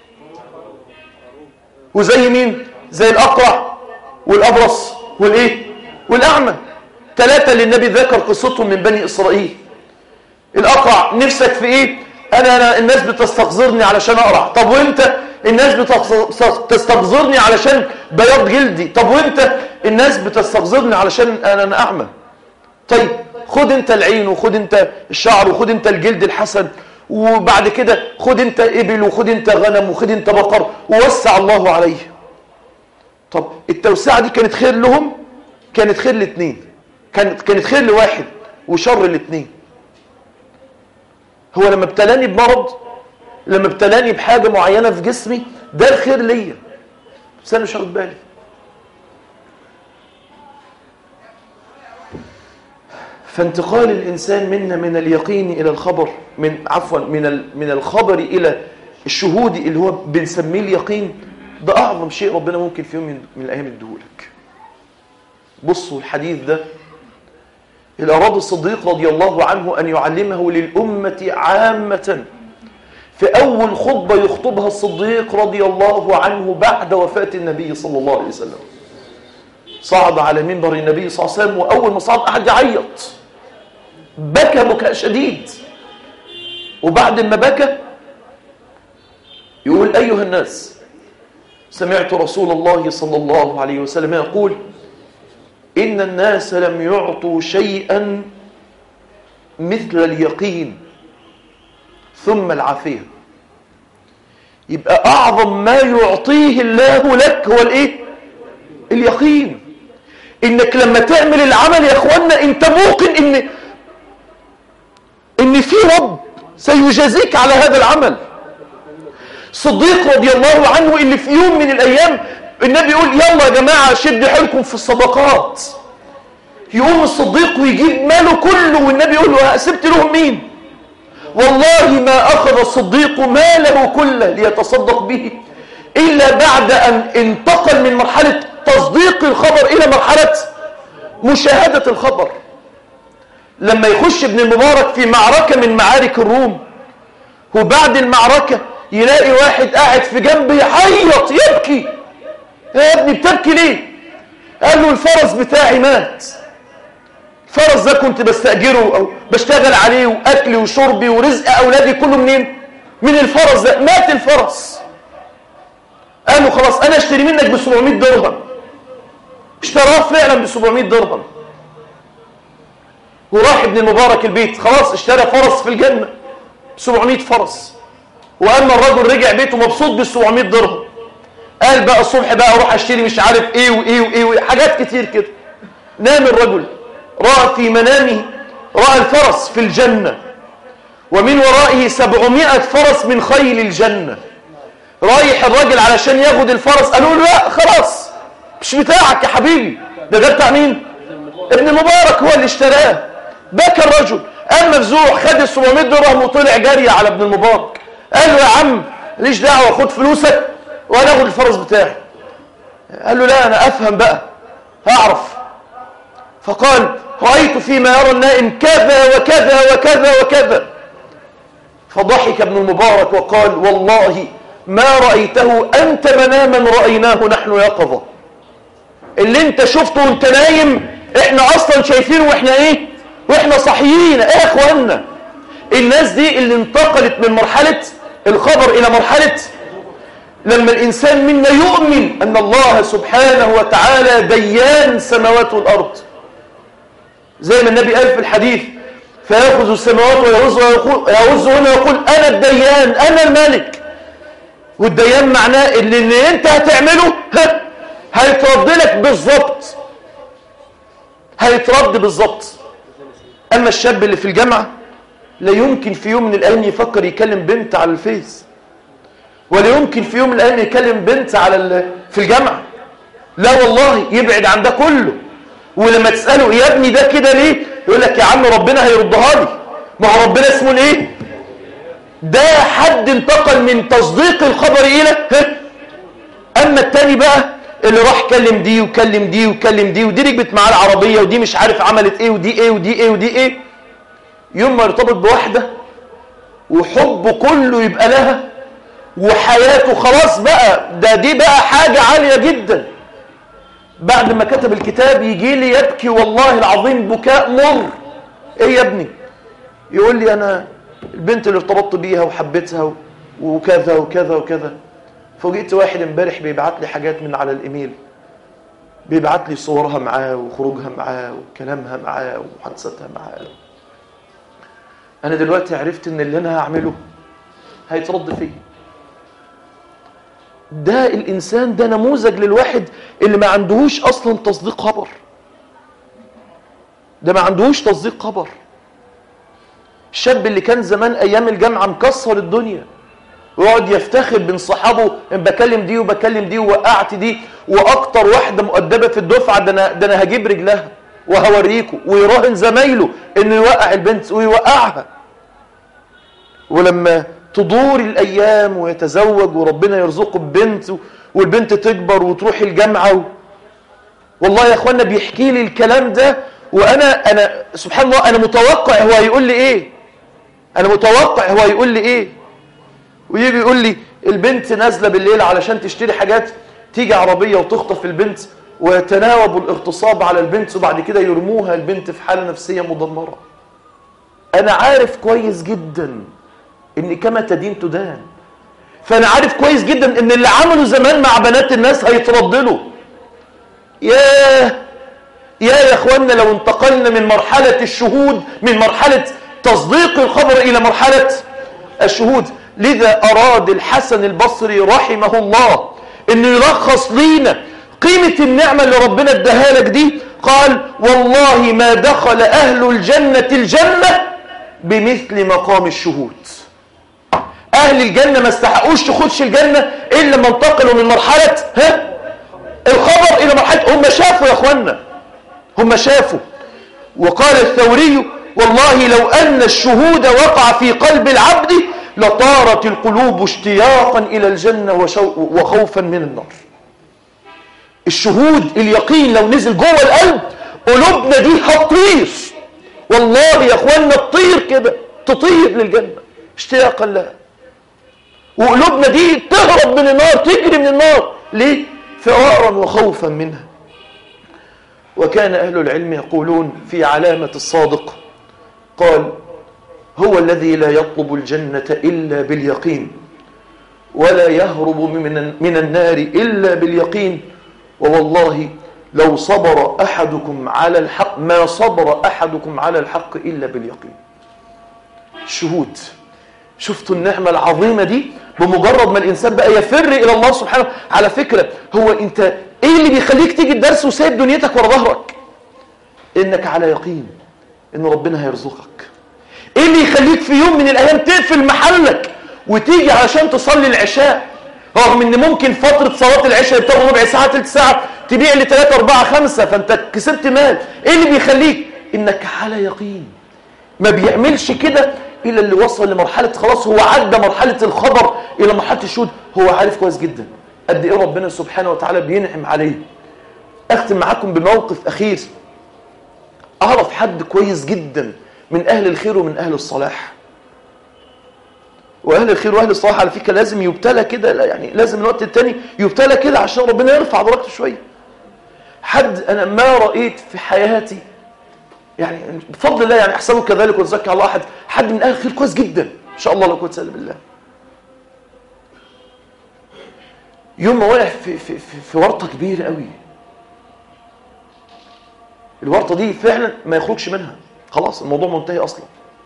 وزي مين زي الأقرع والأبرص والإيه والأعمى ثلاثة اللي النبي ذكر قصتهم من بني إسرائيل الأقرع نفسك في إيه أنا, أنا الناس بتستقذرني علشان أقرع طب وإنت الناس بتستقذرني علشان بياض جلدي طب وإنت الناس بتستقذرني علشان أنا, أنا أعمى طيب خد انت العين وخد انت الشعر وخد انت الجلد الحسن وبعد كده خد انت ابل وخد انت غنم وخد انت بقر ووسع الله عليه طب التوسعة دي كانت خير لهم كانت خير لاثنين كانت كانت خير لواحد وشر لاثنين هو لما ابتلاني بمرض لما ابتلاني بحاجة معينة في جسمي ده الخير ليا بس انا مش واخد بالي فانتقال الإنسان منا من اليقين إلى الخبر من عفوا من من الخبر إلى الشهود اللي هو بنسميه اليقين ده أعظم شيء ربنا ممكن في يوم من, من الأيام يديهولك بصوا الحديث ده اللي أراد الصديق رضي الله عنه أن يعلمه للأمة عامة في أول خطبة يخطبها الصديق رضي الله عنه بعد وفاة النبي صلى الله عليه وسلم صعد على منبر النبي صلى الله عليه وسلم وأول ما صعد أحد يعيط بكى بكاء شديد وبعد ما بكى يقول أيها الناس سمعت رسول الله صلى الله عليه وسلم يقول إن الناس لم يعطوا شيئا مثل اليقين ثم العافية يبقى أعظم ما يعطيه الله لك هو الإيه؟ اليقين إنك لما تعمل العمل يا أخوانا أنت موقن إن إن في رب سيجازيك على هذا العمل صديق رضي الله عنه اللي في يوم من الأيام النبي يقول يلا يا جماعة شد حيلكم في الصدقات يقوم الصديق ويجيب ماله كله والنبي يقول له سبت لهم مين والله ما أخذ الصديق ماله كله ليتصدق به إلا بعد أن انتقل من مرحلة تصديق الخبر إلى مرحلة مشاهدة الخبر لما يخش ابن المبارك في معركة من معارك الروم وبعد المعركة يلاقي واحد قاعد في جنبه يعيط يبكي يا ابني بتبكي ليه قال له الفرس بتاعي مات الفرس ده كنت بستأجره أو بشتغل عليه وأكلي وشربي ورزق أولادي كله منين من الفرس ده مات الفرس قال له خلاص أنا اشتري منك ب 700 درهم اشتراه فعلا ب 700 درهم وراح ابن المبارك البيت خلاص اشترى فرس في الجنة ب 700 فرس وأما الرجل رجع بيته مبسوط بال 700 درهم قال بقى الصبح بقى اروح اشتري مش عارف ايه وايه وايه, وإيه حاجات كتير كده نام الرجل رأى في منامه رأى الفرس في الجنة ومن ورائه سبعمائة فرس من خيل الجنة رايح الراجل علشان ياخد الفرس قالوا له لا خلاص مش بتاعك يا حبيبي ده ده بتاع مين ابن مبارك هو اللي اشتراه بكى الرجل قام مفزوع خد ال 700 درهم وطلع جري على ابن المبارك قال له يا عم ليش دعوه خد فلوسك وانا اخد الفرس بتاعي قال له لا انا افهم بقى هعرف فقال رايت فيما يرى النائم كذا وكذا وكذا وكذا فضحك ابن المبارك وقال والله ما رايته انت مناما رايناه نحن يقظه اللي انت شفته وانت نايم احنا اصلا شايفينه واحنا ايه واحنا صحيين ايه يا اخوانا الناس دي اللي انتقلت من مرحله الخبر الى مرحله لما الإنسان منا يؤمن أن الله سبحانه وتعالى ديان السماوات والأرض زي ما النبي قال في الحديث فيأخذ السماوات ويهز ويهز هنا ويقول أنا الديان أنا الملك والديان معناه ان اللي انت هتعمله ها هيترد لك بالظبط هيترد بالظبط اما الشاب اللي في الجامعه لا يمكن في يوم من الايام يفكر يكلم بنت على الفيس ولا يمكن في يوم من الايام يكلم بنت على ال... في الجامعه لا والله يبعد عن ده كله ولما تساله يا ابني ده كده ليه يقول لك يا عم ربنا هيردها لي ما هو ربنا اسمه ايه ده حد انتقل من تصديق الخبر الى ها اما التاني بقى اللي راح كلم دي وكلم دي وكلم دي ودي ركبت معاه العربيه ودي مش عارف عملت ايه ودي ايه ودي ايه ودي ايه يوم ما يرتبط بواحده وحبه كله يبقى لها وحياته خلاص بقى ده دي بقى حاجه عاليه جدا بعد ما كتب الكتاب يجي لي يبكي والله العظيم بكاء مر ايه يا ابني يقول لي انا البنت اللي ارتبطت بيها وحبيتها وكذا وكذا وكذا فوجئت واحد امبارح بيبعت لي حاجات من على الايميل بيبعت لي صورها معاه وخروجها معاه وكلامها معاه وحادثتها معاه انا دلوقتي عرفت ان اللي انا هعمله هيترد فيه ده الانسان ده نموذج للواحد اللي ما عندهوش اصلا تصديق خبر ده ما عندهوش تصديق خبر الشاب اللي كان زمان ايام الجامعه مكسر الدنيا ويقعد يفتخر بين صحابه ان بكلم دي وبكلم دي ووقعت دي واكتر واحده مؤدبه في الدفعه ده انا ده انا هجيب رجلها وهوريكم ويراهن زمايله انه يوقع البنت ويوقعها ولما تدور الايام ويتزوج وربنا يرزقه ببنت والبنت تكبر وتروح الجامعه و... والله يا اخوانا بيحكي لي الكلام ده وانا انا سبحان الله انا متوقع هو هيقول لي ايه انا متوقع هو هيقول لي ايه ويجي يقول لي البنت نازله بالليل علشان تشتري حاجات تيجي عربيه وتخطف البنت ويتناوبوا الاغتصاب على البنت وبعد كده يرموها البنت في حاله نفسيه مدمره انا عارف كويس جدا ان كما تدين تدان فانا عارف كويس جدا ان اللي عملوا زمان مع بنات الناس هيتردلوا ياه يا يا اخوانا لو انتقلنا من مرحلة الشهود من مرحلة تصديق الخبر الى مرحلة الشهود لذا اراد الحسن البصري رحمه الله انه يلخص لينا قيمة النعمة اللي ربنا اداها لك دي قال والله ما دخل اهل الجنة الجنة بمثل مقام الشهود اهل الجنة ما استحقوش تخش الجنة الا ما انتقلوا من مرحلة ها الخبر الى مرحلة هم شافوا يا اخوانا هم شافوا وقال الثوري والله لو أن الشهود وقع في قلب العبد لطارت القلوب اشتياقا إلى الجنة وخوفا من النار الشهود اليقين لو نزل جوه القلب قلوبنا دي هتطير والله يا اخوانا تطير كده تطير للجنة اشتياقا لها وقلوبنا دي تهرب من النار تجري من النار ليه فرارا وخوفا منها وكان أهل العلم يقولون في علامة الصادق قال هو الذي لا يطلب الجنة إلا باليقين ولا يهرب من النار إلا باليقين ووالله لو صبر أحدكم على الحق ما صبر أحدكم على الحق إلا باليقين شهود شفتوا النعمة العظيمة دي بمجرد ما الإنسان بقى يفر إلى الله سبحانه على فكرة هو أنت إيه اللي بيخليك تيجي الدرس وسايب دنيتك ورا ظهرك إنك على يقين إن ربنا هيرزقك إيه اللي يخليك في يوم من الأيام تقفل محلك وتيجي علشان تصلي العشاء رغم إن ممكن فترة صلاة العشاء بتاخد ربع ساعة ثلث ساعة تبيع ل 3 4 5 فأنت كسبت مال إيه اللي بيخليك إنك على يقين ما بيعملش كده إلا اللي وصل لمرحلة خلاص هو عدى مرحلة الخبر إلى مرحلة الشهود هو عارف كويس جدا قد إيه ربنا سبحانه وتعالى بينعم عليه أختم معاكم بموقف أخير أعرف حد كويس جدا من أهل الخير ومن أهل الصلاح وأهل الخير وأهل الصلاح على فكرة لازم يبتلى كده يعني لازم الوقت التاني يبتلى كده عشان ربنا يرفع درجته شوية حد أنا ما رأيت في حياتي يعني بفضل الله يعني أحسبه كذلك وتزكى الله أحد حد من أهل الخير كويس جدا إن شاء الله لو كنت سأل بالله يوم ما وقع في, في, في, في ورطة كبيرة قوي الورطة دي فعلا ما يخرجش منها خلاص الموضوع منتهي أصلا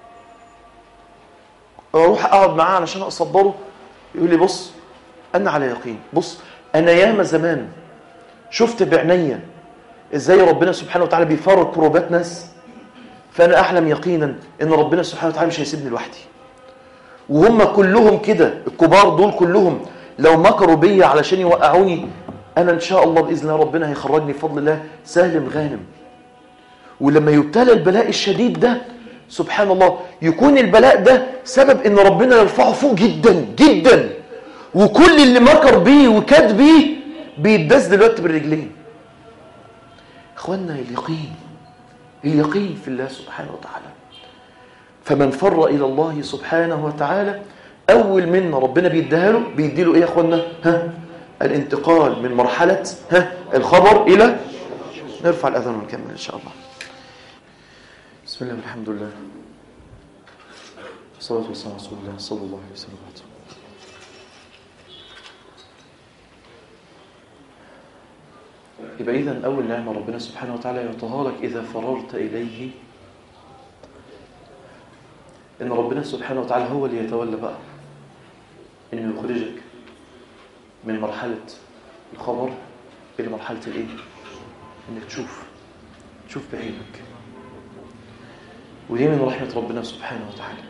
أروح أقعد معاه علشان أصبره يقول لي بص أنا على يقين بص أنا ياما زمان شفت بعينيا إزاي ربنا سبحانه وتعالى بيفرق كروبات ناس فأنا أحلم يقينا إن ربنا سبحانه وتعالى مش هيسيبني لوحدي وهم كلهم كده الكبار دول كلهم لو مكروا بيا علشان يوقعوني أنا إن شاء الله بإذن الله ربنا هيخرجني بفضل الله سالم غانم ولما يبتلى البلاء الشديد ده سبحان الله يكون البلاء ده سبب ان ربنا يرفعه فوق جدا جدا وكل اللي مكر بيه وكاد بيه بيتداس دلوقتي بالرجلين اخوانا اليقين اليقين في الله سبحانه وتعالى فمن فر الى الله سبحانه وتعالى اول منا ربنا بيديها له بيدي له ايه يا اخوانا ها الانتقال من مرحله ها الخبر الى نرفع الاذان ونكمل ان شاء الله بسم الله والحمد لله والصلاة والسلام على رسول الله صلى الله عليه وسلم يبقى إذا أول نعمة ربنا سبحانه وتعالى يعطيها لك إذا فررت إليه إن ربنا سبحانه وتعالى هو اللي يتولى بقى إنه يخرجك من مرحلة الخبر إلى مرحلة الإيه؟ إنك تشوف تشوف بعينك ودي من رحمة ربنا سبحانه وتعالى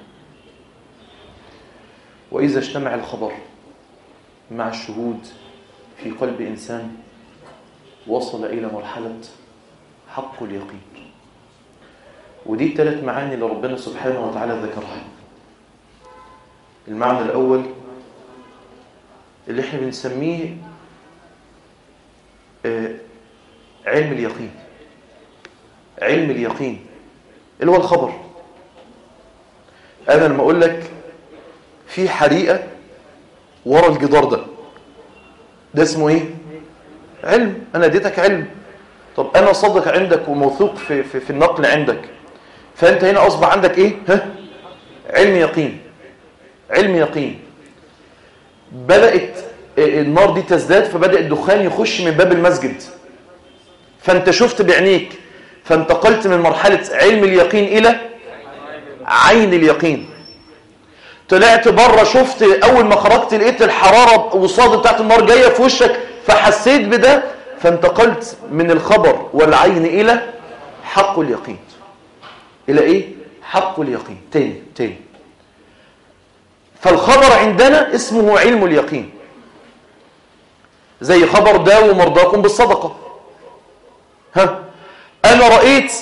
وإذا اجتمع الخبر مع الشهود في قلب إنسان وصل إلى مرحلة حق اليقين ودي الثلاث معاني اللي ربنا سبحانه وتعالى ذكرها المعنى الأول اللي احنا بنسميه آه، علم اليقين علم اليقين اللي هو الخبر أنا لما أقول لك في حريقة ورا الجدار ده ده اسمه ايه علم انا اديتك علم طب انا صادق عندك وموثوق في, في, في النقل عندك فانت هنا اصبح عندك ايه ها علم يقين علم يقين بدات النار دي تزداد فبدا الدخان يخش من باب المسجد فانت شفت بعينيك فانتقلت من مرحله علم اليقين الى عين اليقين طلعت بره شفت اول ما خرجت لقيت الحراره وصاد بتاعت النار جايه في وشك فحسيت بده فانتقلت من الخبر والعين الى حق اليقين الى ايه حق اليقين تاني تاني فالخبر عندنا اسمه علم اليقين زي خبر داووا مرضاكم بالصدقه ها انا رايت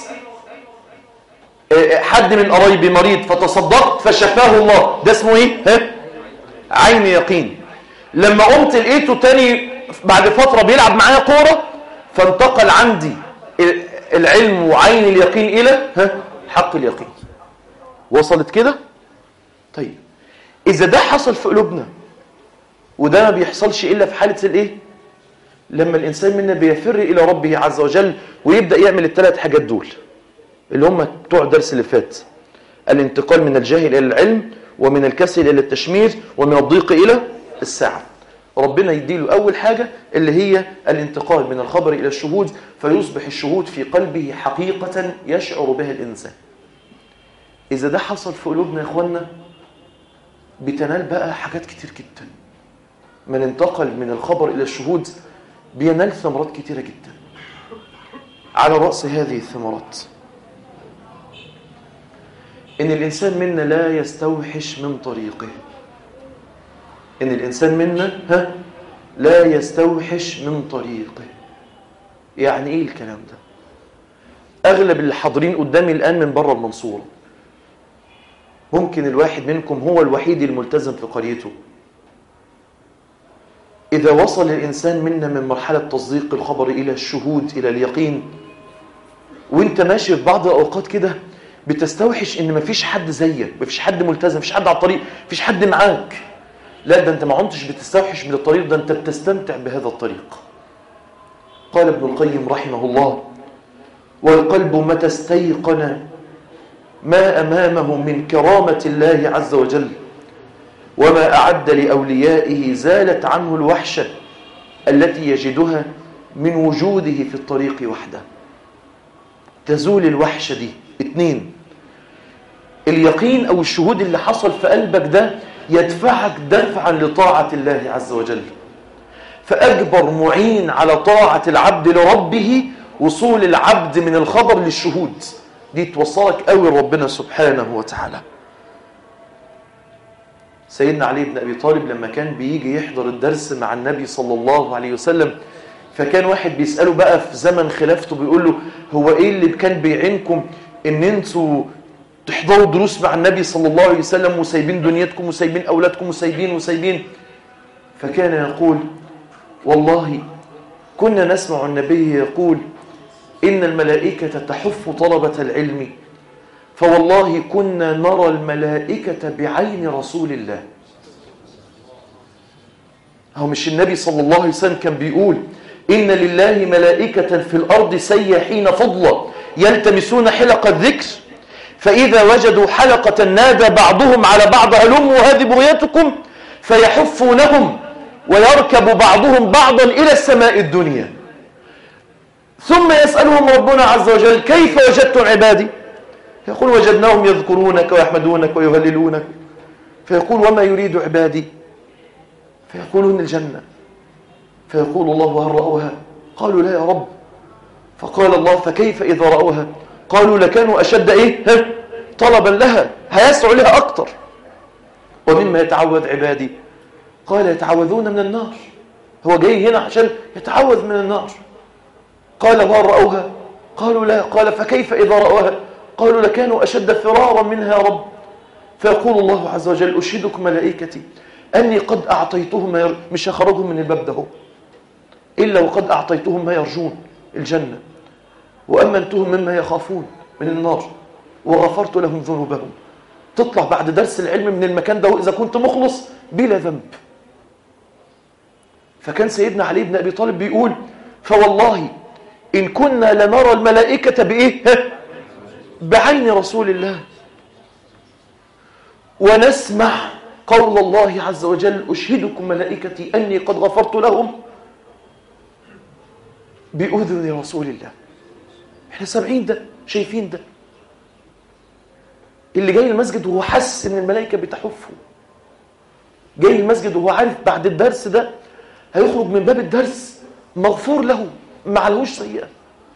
حد من قرايبي مريض فتصدقت فشفاه الله ده اسمه ايه ها عين يقين لما قمت لقيته تاني بعد فترة بيلعب معايا كورة فانتقل عندي العلم وعين اليقين الى ها حق اليقين وصلت كده طيب اذا ده حصل في قلوبنا وده ما بيحصلش الا في حالة الايه لما الانسان منا بيفر الى ربه عز وجل ويبدأ يعمل الثلاث حاجات دول اللي هم بتوع الدرس اللي فات الانتقال من الجاهل إلى العلم ومن الكسل إلى التشمير ومن الضيق إلى السعة ربنا يديله أول حاجة اللي هي الانتقال من الخبر إلى الشهود فيصبح الشهود في قلبه حقيقة يشعر بها الإنسان إذا ده حصل في قلوبنا يا إخوانا بتنال بقى حاجات كتير جدا من انتقل من الخبر إلى الشهود بينال ثمرات كتيرة جدا على رأس هذه الثمرات إن الإنسان منا لا يستوحش من طريقه إن الإنسان منا ها لا يستوحش من طريقه يعني إيه الكلام ده أغلب اللي حاضرين قدامي الآن من بره المنصورة ممكن الواحد منكم هو الوحيد الملتزم في قريته إذا وصل الإنسان منا من مرحلة تصديق الخبر إلى الشهود إلى اليقين وانت ماشي في بعض الأوقات كده بتستوحش ان مفيش حد زيك مفيش حد ملتزم مفيش حد على الطريق مفيش حد معاك لا ده انت ما عمتش بتستوحش من الطريق ده انت بتستمتع بهذا الطريق قال ابن القيم رحمه الله والقلب متى استيقن ما أمامه من كرامة الله عز وجل وما أعد لأوليائه زالت عنه الوحشة التي يجدها من وجوده في الطريق وحده تزول الوحشة دي اتنين اليقين أو الشهود اللي حصل في قلبك ده يدفعك دفعا لطاعة الله عز وجل فأكبر معين على طاعة العبد لربه وصول العبد من الخبر للشهود دي توصلك قوي لربنا سبحانه وتعالى سيدنا علي بن أبي طالب لما كان بيجي يحضر الدرس مع النبي صلى الله عليه وسلم فكان واحد بيسأله بقى في زمن خلافته بيقول له هو ايه اللي كان بيعينكم ان انتوا تحضروا دروس مع النبي صلى الله عليه وسلم وسايبين دنيتكم وسايبين اولادكم وسايبين وسايبين فكان يقول والله كنا نسمع النبي يقول إن الملائكة تحف طلبة العلم فوالله كنا نرى الملائكة بعين رسول الله هو مش النبي صلى الله عليه وسلم كان بيقول إن لله ملائكة في الأرض سيحين فضلا يلتمسون حلق الذكر فإذا وجدوا حلقة نادى بعضهم على بعض هلموا هذه بغيتكم فيحفونهم ويركب بعضهم بعضا إلى السماء الدنيا ثم يسألهم ربنا عز وجل كيف وجدتم عبادي يقول وجدناهم يذكرونك ويحمدونك ويهللونك فيقول وما يريد عبادي فيقولون الجنة فيقول الله هل رأوها قالوا لا يا رب فقال الله فكيف إذا رأوها قالوا لكانوا أشد إيه ها؟ طلبا لها هيسعوا لها أكتر ومما يتعوذ عبادي قال يتعوذون من النار هو جاي هنا عشان يتعوذ من النار قال وهل رأوها قالوا لا قال فكيف إذا رأوها قالوا لكانوا أشد فرارا منها يا رب فيقول الله عز وجل أشهدك ملائكتي أني قد أعطيتهم ما ير... مش هخرجهم من الباب ده إلا وقد أعطيتهم ما يرجون الجنة وأمنتهم مما يخافون من النار وغفرت لهم ذنوبهم تطلع بعد درس العلم من المكان ده إذا كنت مخلص بلا ذنب فكان سيدنا علي بن أبي طالب بيقول فوالله إن كنا لنرى الملائكة بإيه بعين رسول الله ونسمع قول الله عز وجل أشهدكم ملائكتي أني قد غفرت لهم بأذن رسول الله احنا سامعين ده شايفين ده اللي جاي المسجد وهو حس ان الملائكة بتحفه جاي المسجد وهو عارف بعد الدرس ده هيخرج من باب الدرس مغفور له ما عليهوش سيئة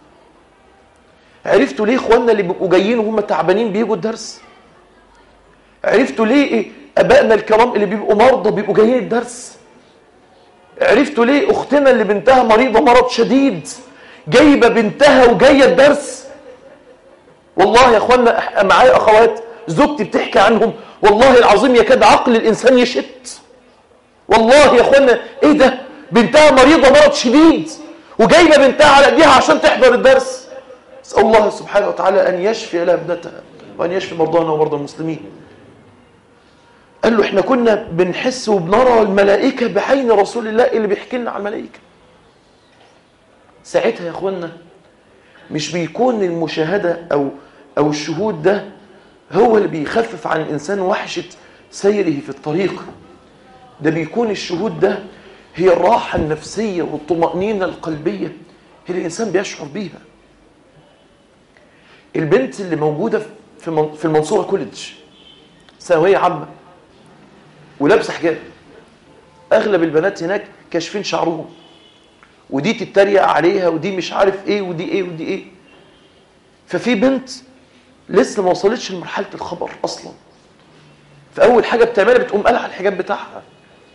عرفتوا ليه اخواننا اللي بيبقوا جايين وهم تعبانين بيجوا الدرس عرفتوا ليه إيه؟ ابائنا الكرام اللي بيبقوا مرضى بيبقوا جايين الدرس عرفتوا ليه اختنا اللي بنتها مريضه مرض شديد جايبه بنتها وجايه الدرس والله يا اخوانا معايا اخوات زوجتي بتحكي عنهم والله العظيم يكاد عقل الانسان يشت والله يا اخوانا ايه ده بنتها مريضه مرض شديد وجايبه بنتها على ايديها عشان تحضر الدرس اسال الله سبحانه وتعالى ان يشفي لها ابنتها وان يشفي مرضانا ومرضى المسلمين قال له احنا كنا بنحس وبنرى الملائكة بعين رسول الله اللي بيحكي لنا على الملائكة ساعتها يا اخوانا مش بيكون المشاهدة او او الشهود ده هو اللي بيخفف عن الانسان وحشة سيره في الطريق ده بيكون الشهود ده هي الراحة النفسية والطمأنينة القلبية اللي الانسان بيشعر بيها البنت اللي موجودة في المنصورة كوليدج ثانوية عامة ولابسه حجاب اغلب البنات هناك كاشفين شعرهم ودي تتريق عليها ودي مش عارف ايه ودي ايه ودي ايه ففي بنت لسه ما وصلتش لمرحله الخبر اصلا فاول حاجه بتعملها بتقوم قلع الحجاب بتاعها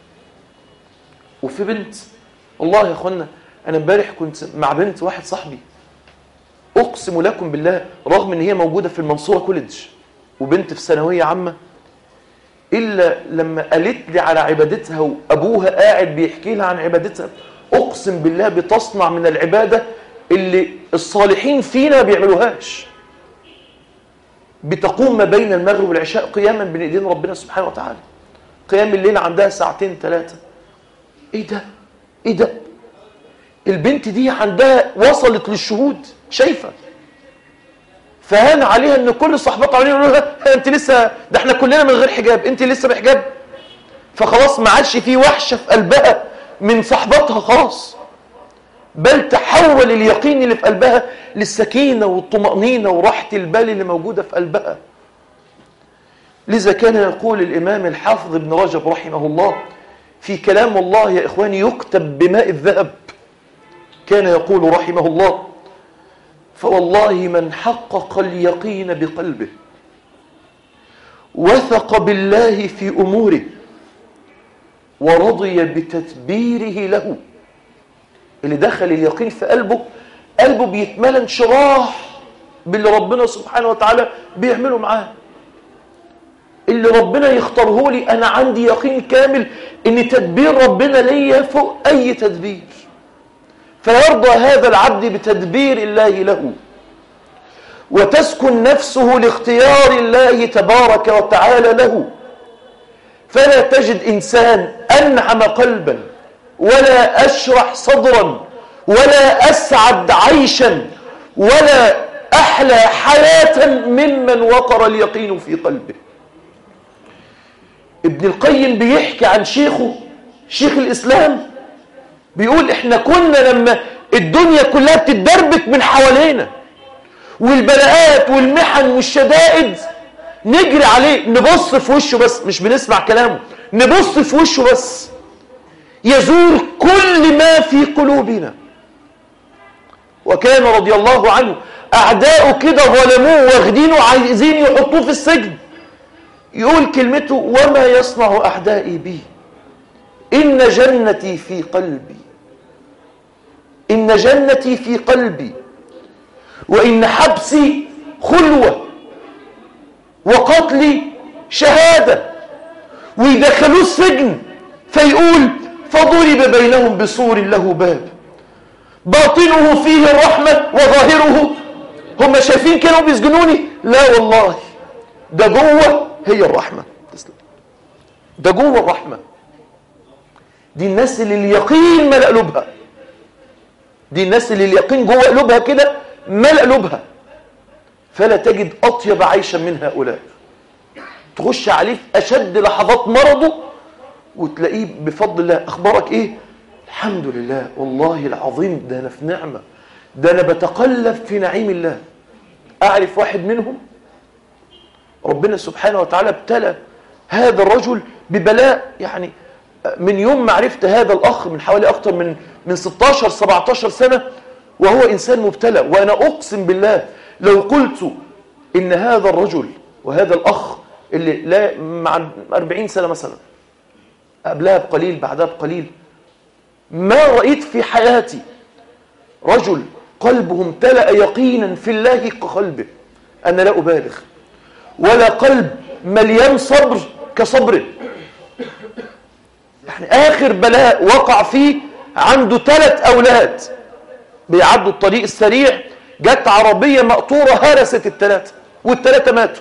وفي بنت والله يا اخوانا انا امبارح كنت مع بنت واحد صاحبي اقسم لكم بالله رغم ان هي موجوده في المنصوره كوليدج وبنت في ثانويه عامه إلا لما قالت لي على عبادتها وأبوها قاعد بيحكي لها عن عبادتها أقسم بالله بتصنع من العبادة اللي الصالحين فينا ما بيعملوهاش بتقوم ما بين المغرب والعشاء قياما بين ايدين ربنا سبحانه وتعالى قيام الليل عندها ساعتين ثلاثة ايه ده ايه ده البنت دي عندها وصلت للشهود شايفه فهان عليها ان كل صاحباتها عمالين يقولوا لها انت لسه ده احنا كلنا من غير حجاب انت لسه بحجاب فخلاص ما عادش في وحشه في قلبها من صاحباتها خلاص بل تحول اليقين اللي في قلبها للسكينه والطمانينه وراحه البال اللي موجوده في قلبها لذا كان يقول الامام الحافظ ابن رجب رحمه الله في كلام الله يا اخواني يكتب بماء الذهب كان يقول رحمه الله فوالله من حقق اليقين بقلبه وثق بالله في اموره ورضي بتدبيره له اللي دخل اليقين في قلبه قلبه بيتملى انشراح باللي ربنا سبحانه وتعالى بيعمله معاه اللي ربنا يختاره لي انا عندي يقين كامل ان تدبير ربنا ليا فوق اي تدبير فيرضى هذا العبد بتدبير الله له وتسكن نفسه لاختيار الله تبارك وتعالى له فلا تجد إنسان أنعم قلبا ولا أشرح صدرا ولا أسعد عيشا ولا أحلى حياة ممن وقر اليقين في قلبه ابن القيم بيحكي عن شيخه شيخ الإسلام بيقول احنا كنا لما الدنيا كلها بتدربك من حوالينا والبلاءات والمحن والشدائد نجري عليه نبص في وشه بس مش بنسمع كلامه نبص في وشه بس يزور كل ما في قلوبنا وكان رضي الله عنه أعداؤه كده ظلموه واخدينه عايزين يحطوه في السجن يقول كلمته وما يصنع أعدائي بي إن جنتي في قلبي إن جنتي في قلبي وإن حبسي خلوة وقتلي شهادة ويدخلوه السجن فيقول فضرب بينهم بسور له باب باطنه فيه الرحمة وظاهره هم شايفين كانوا بيسجنوني لا والله ده جوه هي الرحمة تسلم ده جوه الرحمة دي الناس اللي اليقين ملأ قلوبها دي الناس اللي اليقين جوه قلوبها كده ملأ قلوبها فلا تجد أطيب عيشا من هؤلاء تخش عليه في أشد لحظات مرضه وتلاقيه بفضل الله أخبارك إيه الحمد لله والله العظيم ده أنا في نعمة ده أنا بتقلب في نعيم الله أعرف واحد منهم ربنا سبحانه وتعالى ابتلى هذا الرجل ببلاء يعني من يوم ما عرفت هذا الأخ من حوالي أكثر من من 16 17 سنة وهو إنسان مبتلى وأنا أقسم بالله لو قلت إن هذا الرجل وهذا الأخ اللي لا مع 40 سنة مثلا قبلها بقليل بعدها بقليل ما رأيت في حياتي رجل قلبه امتلأ يقينا في الله كقلبه أنا لا أبالغ ولا قلب مليان صبر كصبره يعني آخر بلاء وقع فيه عنده ثلاث أولاد بيعدوا الطريق السريع جت عربية مقطورة هرست الثلاثة والثلاثة ماتوا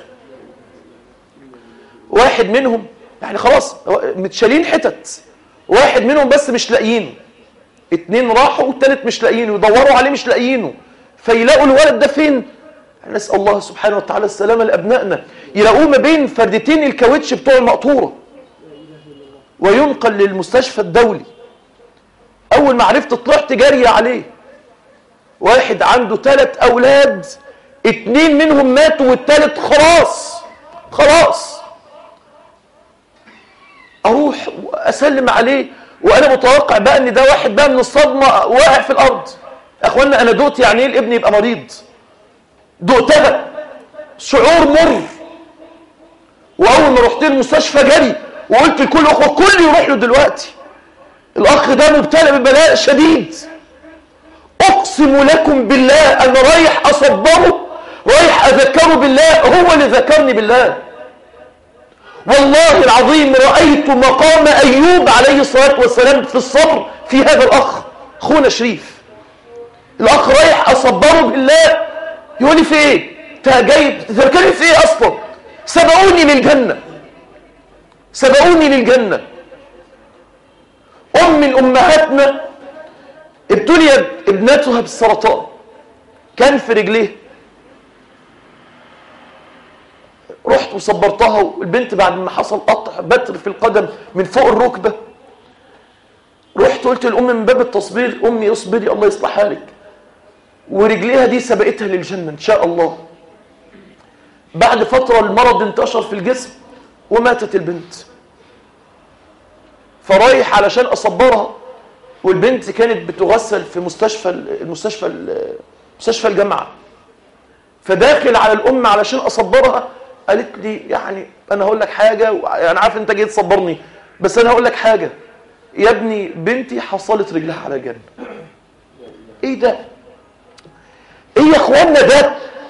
واحد منهم يعني خلاص متشالين حتت واحد منهم بس مش لاقيينه اتنين راحوا والتالت مش لاقيينه يدوروا عليه مش لاقيينه فيلاقوا الولد ده فين نسأل الله سبحانه وتعالى السلامة لأبنائنا يلاقوه ما بين فردتين الكاوتش بتوع المقطورة وينقل للمستشفى الدولي أول ما عرفت طلعت جارية عليه واحد عنده ثلاث أولاد اتنين منهم ماتوا والتالت خلاص خلاص أروح أسلم عليه وأنا متوقع بقى إن ده واحد بقى من الصدمة واقع في الأرض أخوانا أنا دوت يعني إيه الابن يبقى مريض دقتها شعور مر وأول ما رحت المستشفى جري وقلت لكل أخوة كل يروح له دلوقتي الأخ ده مبتلى ببلاء شديد أقسم لكم بالله أنا رايح أصبره رايح أذكره بالله هو اللي ذكرني بالله والله العظيم رأيت مقام أيوب عليه الصلاة والسلام في الصبر في هذا الأخ أخونا شريف الأخ رايح أصبره بالله يقول لي في إيه انت جاي تذكرني في إيه أصلا سبقوني للجنة سبقوني للجنة أم من أمهاتنا ابتليت ابنتها بالسرطان كان في رجليه رحت وصبرتها والبنت بعد ما حصل قطع بتر في القدم من فوق الركبة رحت قلت للأم من باب التصبير أمي اصبري الله يصلح حالك ورجليها دي سبقتها للجنة إن شاء الله بعد فترة المرض انتشر في الجسم وماتت البنت فرايح علشان أصبرها والبنت كانت بتغسل في مستشفى المستشفى مستشفى الجامعة فداخل على الأم علشان أصبرها قالت لي يعني أنا هقول لك حاجة أنا عارف أنت جاي تصبرني بس أنا هقول لك حاجة يا ابني بنتي حصلت رجلها على جنة إيه ده؟ إيه يا إخوانا ده؟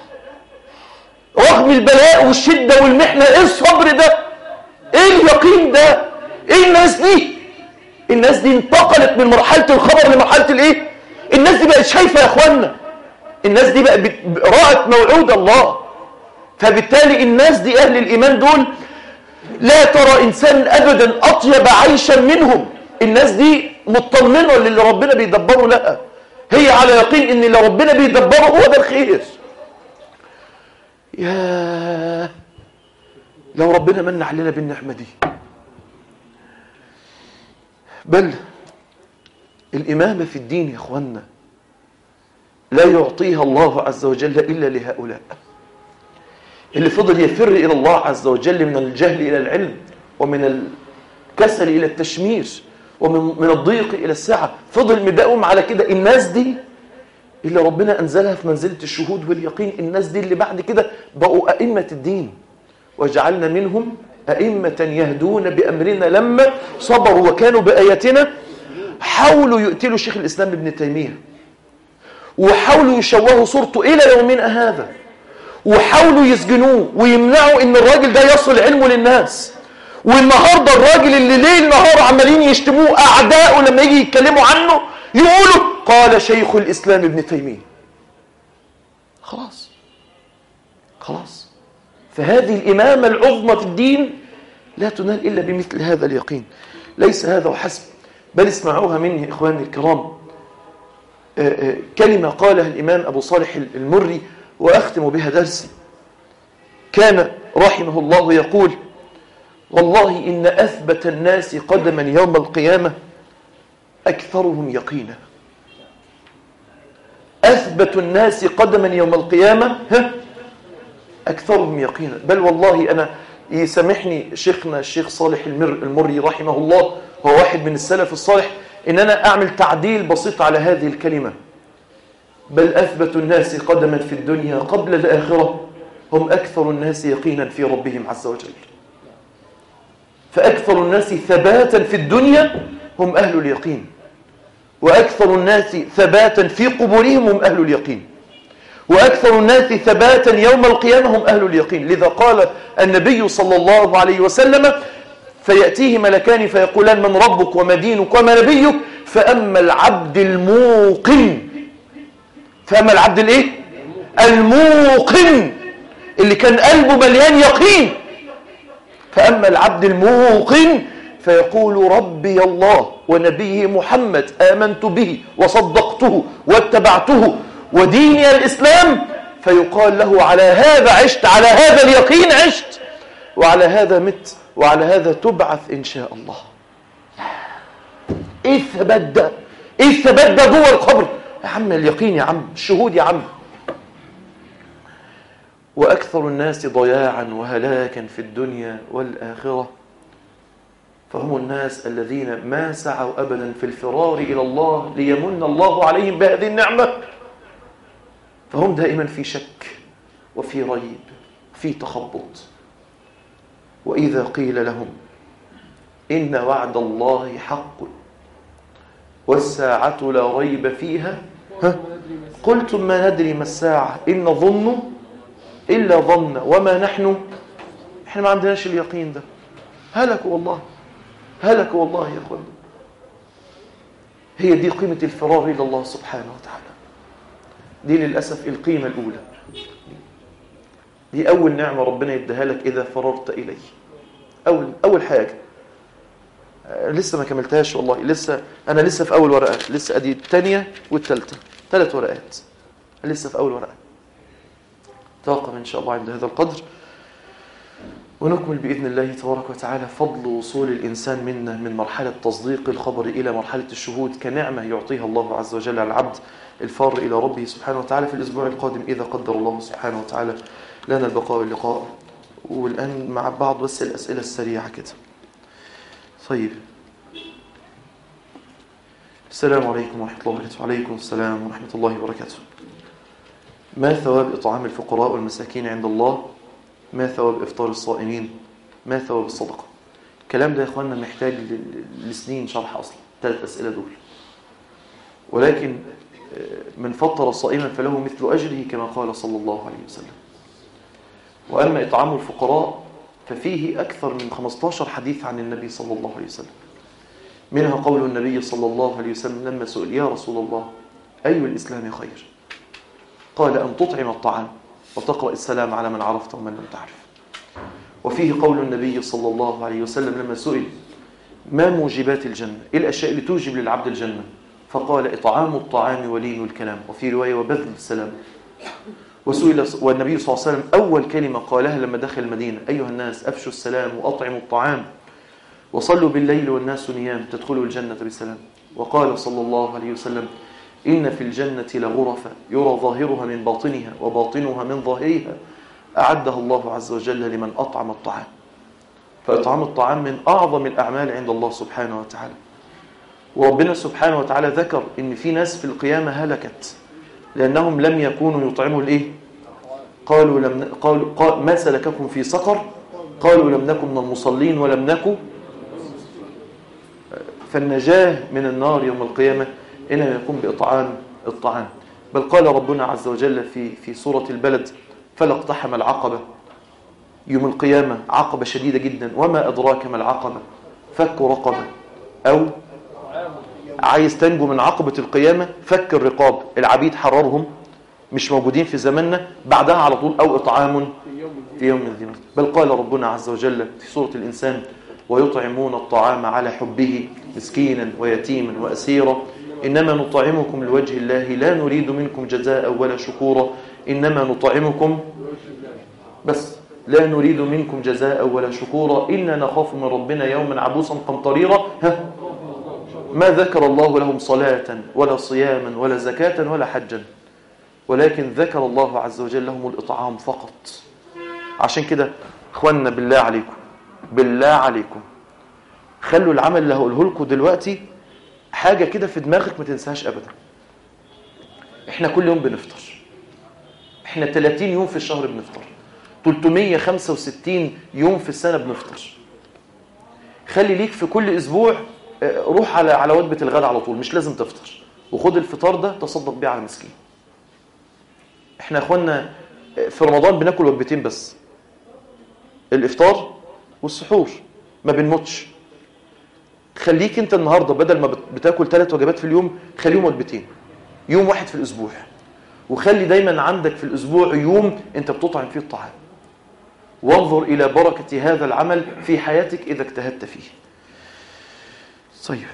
رغم البلاء والشدة والمحنة إيه الصبر ده؟ إيه اليقين ده؟ إيه الناس دي؟ الناس دي انتقلت من مرحلة الخبر لمرحلة الإيه؟ الناس دي بقت شايفة يا إخوانا الناس دي بقى رأت موعود الله فبالتالي الناس دي أهل الإيمان دول لا ترى إنسان أبدا أطيب عيشا منهم الناس دي مطمنة للي ربنا بيدبره لها هي على يقين ان اللي ربنا بيدبره هو ده الخير يا لو ربنا من علينا بالنعمة دي بل الإمامة في الدين يا أخوانا لا يعطيها الله عز وجل إلا لهؤلاء اللي فضل يفر إلى الله عز وجل من الجهل إلى العلم ومن الكسل إلى التشمير ومن من الضيق إلى السعة فضل مداوم على كده الناس دي اللي ربنا أنزلها في منزلة الشهود واليقين الناس دي اللي بعد كده بقوا أئمة الدين وجعلنا منهم أئمة يهدون بأمرنا لما صبروا وكانوا بآياتنا حاولوا يقتلوا شيخ الإسلام ابن تيمية وحاولوا يشوهوا صورته إلى يومنا هذا وحاولوا يسجنوه ويمنعوا ان الراجل ده يصل علمه للناس والنهارده الراجل اللي ليل نهار عمالين يشتموه اعدائه لما يجي يتكلموا عنه يقولوا قال شيخ الاسلام ابن تيميه خلاص خلاص فهذه الامامه العظمى في الدين لا تنال الا بمثل هذا اليقين ليس هذا وحسب بل اسمعوها مني اخواني الكرام كلمه قالها الامام ابو صالح المري وأختم بها درسي كان رحمه الله يقول والله إن أثبت الناس قدما يوم القيامة أكثرهم يقينا أثبت الناس قدما يوم القيامة ها أكثرهم يقينا بل والله أنا يسامحني شيخنا الشيخ صالح المر المري رحمه الله هو واحد من السلف الصالح إن أنا أعمل تعديل بسيط على هذه الكلمة بل أثبت الناس قدما في الدنيا قبل الآخرة هم أكثر الناس يقينا في ربهم عز وجل فأكثر الناس ثباتا في الدنيا هم أهل اليقين وأكثر الناس ثباتا في قبورهم هم أهل اليقين وأكثر الناس ثباتا يوم القيامة هم أهل اليقين لذا قال النبي صلى الله عليه وسلم فيأتيه ملكان فيقولان من ربك وما دينك وما نبيك فأما العبد الموقن فأما العبد الايه الموقن اللي كان قلبه مليان يقين فأما العبد الموقن فيقول ربي الله ونبيه محمد آمنت به وصدقته واتبعته وديني الإسلام فيقال له على هذا عشت على هذا اليقين عشت وعلى هذا مت وعلى هذا تبعث إن شاء الله إيه الثبات ده إيه الثبات ده جوه القبر يا عم اليقين يا عم الشهود يا عم وأكثر الناس ضياعا وهلاكا في الدنيا والآخرة فهم الناس الذين ما سعوا أبدا في الفرار إلى الله ليمن الله عليهم بهذه النعمة فهم دائما في شك وفي ريب في تخبط وإذا قيل لهم إن وعد الله حق والساعة لا ريب فيها ها؟ قلتم ما ندري ما الساعة إن نظن إلا ظن وما نحن إحنا ما عندناش اليقين ده هلكوا والله هلكوا والله يا أخوان هي دي قيمة الفرار إلى الله سبحانه وتعالى دي للأسف القيمة الأولى دي أول نعمة ربنا يديها لك إذا فررت إليه أول, أول حاجة لسه ما كملتهاش والله لسه أنا لسه في أول ورقة لسه أدي الثانية والثالثة ثلاث ورقات لسه في أول ورقة توقف إن شاء الله عند هذا القدر ونكمل بإذن الله تبارك وتعالى فضل وصول الإنسان منا من مرحلة تصديق الخبر إلى مرحلة الشهود كنعمة يعطيها الله عز وجل على العبد الفار إلى ربه سبحانه وتعالى في الأسبوع القادم إذا قدر الله سبحانه وتعالى لنا البقاء واللقاء والآن مع بعض بس الأسئلة السريعة كده طيب السلام عليكم ورحمة الله وبركاته وعليكم السلام ورحمة الله وبركاته ما ثواب إطعام الفقراء والمساكين عند الله ما ثواب إفطار الصائمين ما ثواب الصدقة الكلام ده يا إخواننا محتاج لسنين شرح أصلا ثلاث أسئلة دول ولكن من فطر صائما فله مثل أجره كما قال صلى الله عليه وسلم وأما إطعام الفقراء ففيه أكثر من 15 حديث عن النبي صلى الله عليه وسلم منها قول النبي صلى الله عليه وسلم لما سئل يا رسول الله أي الإسلام خير قال أن تطعم الطعام وتقرأ السلام على من عرفت ومن لم تعرف وفيه قول النبي صلى الله عليه وسلم لما سئل ما موجبات الجنة إيه الأشياء اللي توجب للعبد الجنة فقال إطعام الطعام ولين الكلام وفي رواية وبذل السلام وسئل والنبي صلى الله عليه وسلم أول كلمة قالها لما دخل المدينة أيها الناس أفشوا السلام وأطعموا الطعام وصلوا بالليل والناس نيام تدخلوا الجنة بسلام وقال صلى الله عليه وسلم إن في الجنة لغرفة يرى ظاهرها من باطنها وباطنها من ظاهرها أعدها الله عز وجل لمن أطعم الطعام فإطعام الطعام من أعظم الأعمال عند الله سبحانه وتعالى وربنا سبحانه وتعالى ذكر إن في ناس في القيامة هلكت لأنهم لم يكونوا يطعموا الإيه قالوا, لم قالوا قال ما سلككم في سقر قالوا لم نكن من المصلين ولم نكن فالنجاة من النار يوم القيامة إنما يكون بإطعام الطعام بل قال ربنا عز وجل في في سورة البلد فلا اقتحم العقبة يوم القيامة عقبة شديدة جدا وما أدراك ما العقبة فك رقبة أو عايز تنجو من عقبة القيامة فك الرقاب العبيد حررهم مش موجودين في زماننا بعدها على طول أو إطعام في يوم الدين بل قال ربنا عز وجل في سورة الإنسان ويطعمون الطعام على حبه مسكينا ويتيما وأسيرا إنما نطعمكم لوجه الله لا نريد منكم جزاء ولا شكورا إنما نطعمكم بس لا نريد منكم جزاء ولا شكورا إنا نخاف من ربنا يوما عبوسا قمطريرا ها ما ذكر الله لهم صلاة ولا صياما ولا زكاة ولا حجا ولكن ذكر الله عز وجل لهم الإطعام فقط عشان كده اخوانا بالله عليكم بالله عليكم خلوا العمل اللي هقوله لكم دلوقتي حاجة كده في دماغك ما تنساهاش أبدا احنا كل يوم بنفطر احنا 30 يوم في الشهر بنفطر 365 يوم في السنة بنفطر خلي ليك في كل أسبوع روح على على وجبة الغداء على طول مش لازم تفطر وخد الفطار ده تصدق بيه على مسكين احنا يا اخوانا في رمضان بناكل وجبتين بس الافطار والسحور ما بنموتش خليك انت النهارده بدل ما بتاكل ثلاث وجبات في اليوم خليهم وجبتين يوم واحد في الاسبوع وخلي دايما عندك في الاسبوع يوم انت بتطعم فيه الطعام وانظر الى بركه هذا العمل في حياتك اذا اجتهدت فيه طيب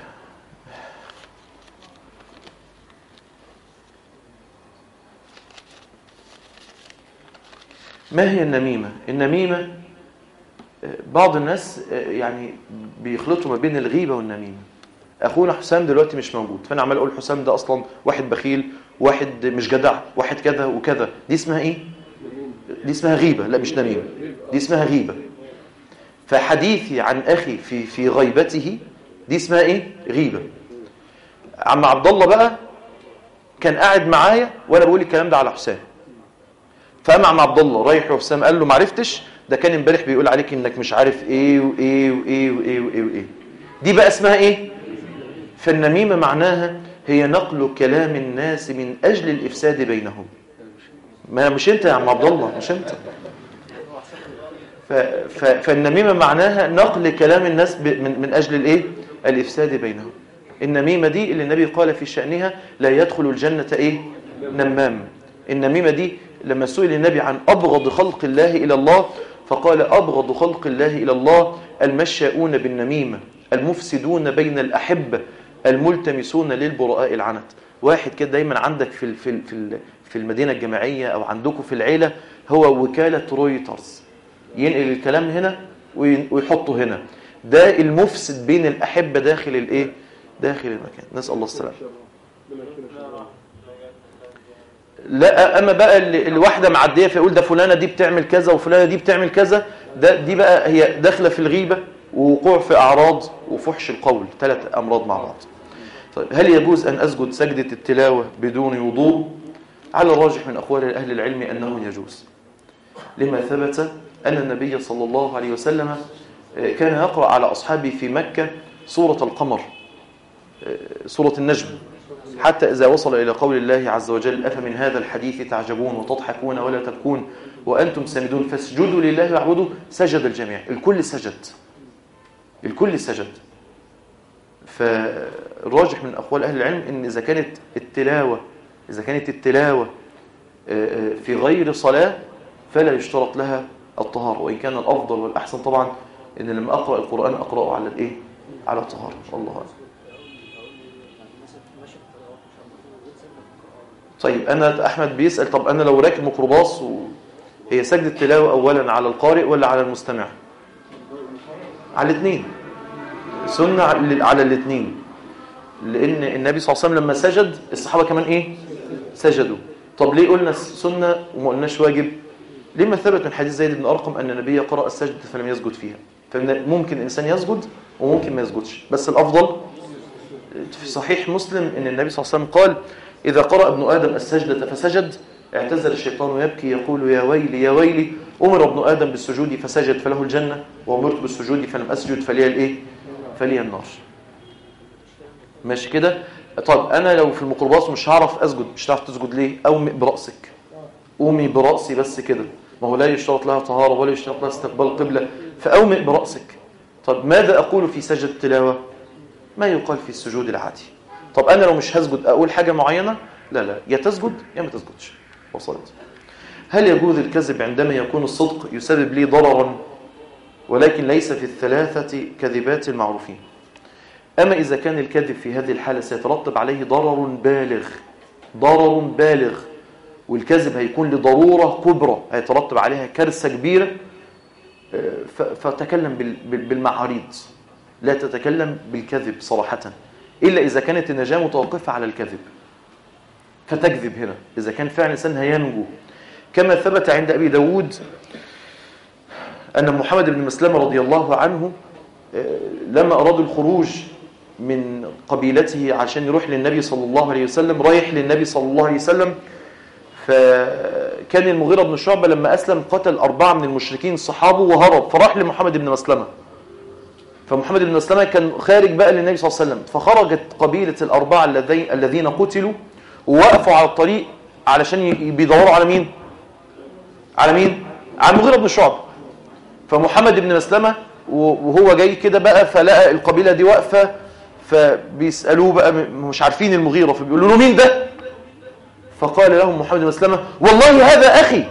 ما هي النميمة؟ النميمة بعض الناس يعني بيخلطوا ما بين الغيبة والنميمة أخونا حسام دلوقتي مش موجود فأنا عمال أقول حسام ده أصلا واحد بخيل واحد مش جدع واحد كذا وكذا دي اسمها إيه؟ دي اسمها غيبة لا مش نميمة دي اسمها غيبة فحديثي عن أخي في في غيبته دي اسمها إيه؟ غيبة عم عبد الله بقى كان قاعد معايا وأنا بقول الكلام ده على حسام فقام عم عبد الله رايح وحسام قال له ما عرفتش ده كان امبارح بيقول عليك انك مش عارف ايه وايه وايه وايه وايه وايه دي بقى اسمها ايه فالنميمه معناها هي نقل كلام الناس من اجل الافساد بينهم ما مش انت يا عم عبد الله مش انت ف... ف... فالنميمه معناها نقل كلام الناس ب... من... من اجل الايه الافساد بينهم النميمه دي اللي النبي قال في شانها لا يدخل الجنه ايه نمام النميمه دي لما سئل النبي عن أبغض خلق الله إلى الله فقال أبغض خلق الله إلى الله المشاؤون بالنميمة المفسدون بين الأحبة الملتمسون للبراء العنت واحد كده دايما عندك في في في في المدينة الجامعية أو عندكم في العيلة هو وكالة رويترز ينقل الكلام هنا ويحطه هنا ده المفسد بين الأحبة داخل الإيه داخل المكان نسأل الله السلامة لا اما بقى الواحده معديه فيقول ده فلانه دي بتعمل كذا وفلانه دي بتعمل كذا ده دي بقى هي داخله في الغيبه ووقوع في اعراض وفحش القول ثلاث امراض مع بعض طيب هل يجوز ان اسجد سجده التلاوه بدون وضوء على الراجح من اقوال اهل العلم انه يجوز لما ثبت ان النبي صلى الله عليه وسلم كان يقرا على اصحابه في مكه سوره القمر سوره النجم حتى إذا وصل إلى قول الله عز وجل أفمن هذا الحديث تعجبون وتضحكون ولا تبكون وأنتم سامدون فاسجدوا لله واعبدوا سجد الجميع الكل سجد الكل سجد فالراجح من أقوال أهل العلم أن إذا كانت التلاوة إذا كانت التلاوة في غير صلاة فلا يشترط لها الطهارة وإن كان الأفضل والأحسن طبعا أن لما أقرأ القرآن أقرأه على الإيه؟ على الطهارة الله أعلم طيب أنا أحمد بيسأل طب أنا لو راكب ميكروباص هي سجدة تلاوة أولا على القارئ ولا على المستمع على الاثنين سنة على الاثنين لأن النبي صلى الله عليه وسلم لما سجد الصحابة كمان إيه سجدوا طب ليه قلنا سنة وما قلناش واجب لما ثبت من حديث زيد بن أرقم أن النبي قرأ السجد فلم يسجد فيها فممكن الإنسان يسجد وممكن ما يسجدش بس الأفضل في صحيح مسلم أن النبي صلى الله عليه وسلم قال إذا قرأ ابن آدم السجدة فسجد اعتذر الشيطان يبكي يقول يا ويلي يا ويلي أمر ابن آدم بالسجود فسجد فله الجنة وأمرت بالسجود فلم أسجد فلي الإيه؟ فلي النار ماشي كده طب انا لو في الميكروباص مش هعرف اسجد مش هتعرف تسجد ليه اومي براسك قومي براسي بس كده ما هو لا يشترط لها طهاره ولا يشترط لها استقبال قبله فاومئ براسك طب ماذا اقول في سجد التلاوه ما يقال في السجود العادي طب انا لو مش هسجد اقول حاجه معينه لا لا يا تسجد يا ما تسجدش وصلت هل يجوز الكذب عندما يكون الصدق يسبب لي ضررا ولكن ليس في الثلاثه كذبات المعروفين أما إذا كان الكذب في هذه الحالة سيترتب عليه ضرر بالغ ضرر بالغ والكذب هيكون لضرورة كبرى هيترتب عليها كارثة كبيرة فتكلم بالمعاريض لا تتكلم بالكذب صراحة إلا إذا كانت النجاة متوقفة على الكذب فتكذب هنا إذا كان فعلا إنسان هينجو كما ثبت عند أبي داود أن محمد بن مسلمة رضي الله عنه لما أرادوا الخروج من قبيلته عشان يروح للنبي صلى الله عليه وسلم رايح للنبي صلى الله عليه وسلم فكان المغيرة بن شعبة لما أسلم قتل أربعة من المشركين صحابه وهرب فراح لمحمد بن مسلمة فمحمد بن مسلمة كان خارج بقى للنبي صلى الله عليه وسلم فخرجت قبيلة الأربعة الذين قتلوا ووقفوا على الطريق علشان بيدوروا على مين على مين على المغيرة بن شعبة فمحمد بن مسلمة وهو جاي كده بقى فلقى القبيلة دي واقفة فبيسألوه بقى مش عارفين المغيرة فبيقولوا له مين ده فقال لهم محمد بن مسلمة والله هذا أخي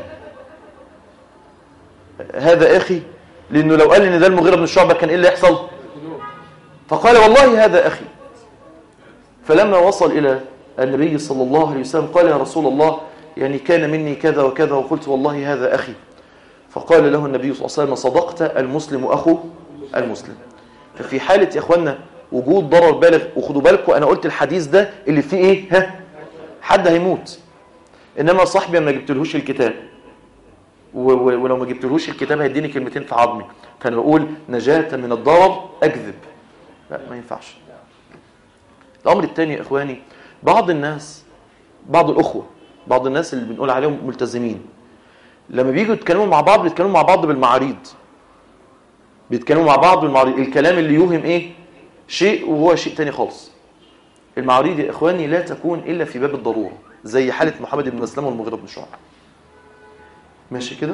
هذا أخي لأنه لو قال إن ده المغيرة بن الشعبة كان إيه اللي يحصل فقال والله هذا أخي فلما وصل إلى النبي صلى الله عليه وسلم قال يا رسول الله يعني كان مني كذا وكذا وقلت والله هذا أخي فقال له النبي صلى الله عليه وسلم صدقت المسلم أخو المسلم ففي حالة يا أخوانا وجود ضرر بالغ وخدوا بالكم أنا قلت الحديث ده اللي فيه إيه ها حد هيموت إنما صاحبي ما جبتلهوش الكتاب ولو ما جبتلهوش الكتاب هيديني كلمتين في عظمي كان بقول نجاة من الضرر أكذب لا ما ينفعش الأمر الثاني يا إخواني بعض الناس بعض الأخوة بعض الناس اللي بنقول عليهم ملتزمين لما بييجوا يتكلموا مع بعض بيتكلموا مع بعض بالمعاريض بيتكلموا مع بعض بالمعاريض الكلام اللي يوهم ايه شيء وهو شيء تاني خالص المعاريض يا اخواني لا تكون الا في باب الضروره زي حاله محمد بن مسلمه والمغيره بن شعبه ماشي كده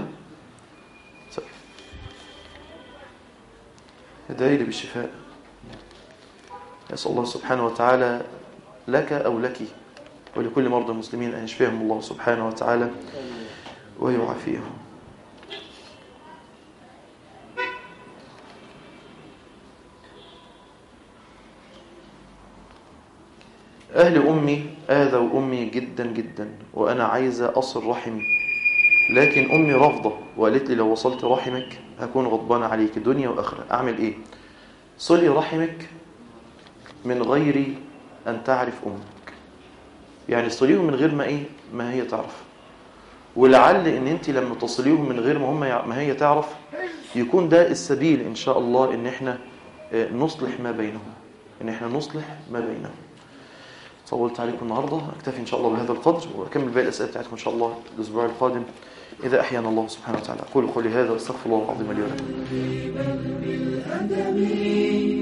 ادعي لي بالشفاء يسال الله سبحانه وتعالى لك او لك ولكل مرضى المسلمين ان يشفيهم الله سبحانه وتعالى ويعافيهم أهل أمي آذوا أمي جدا جدا وأنا عايزة أصل رحمي لكن أمي رافضة وقالت لي لو وصلت رحمك هكون غضبان عليك دنيا وآخرة أعمل إيه صلي رحمك من غير أن تعرف أمك يعني صليهم من غير ما إيه ما هي تعرف ولعل ان انت لما تصليهم من غير ما هم ما هي تعرف يكون ده السبيل ان شاء الله ان احنا نصلح ما بينهم ان احنا نصلح ما بينهم طولت عليكم النهارده اكتفي ان شاء الله بهذا القدر واكمل باقي الاسئله بتاعتكم ان شاء الله الاسبوع القادم اذا احيانا الله سبحانه وتعالى اقول قولي هذا واستغفر الله العظيم لي ولكم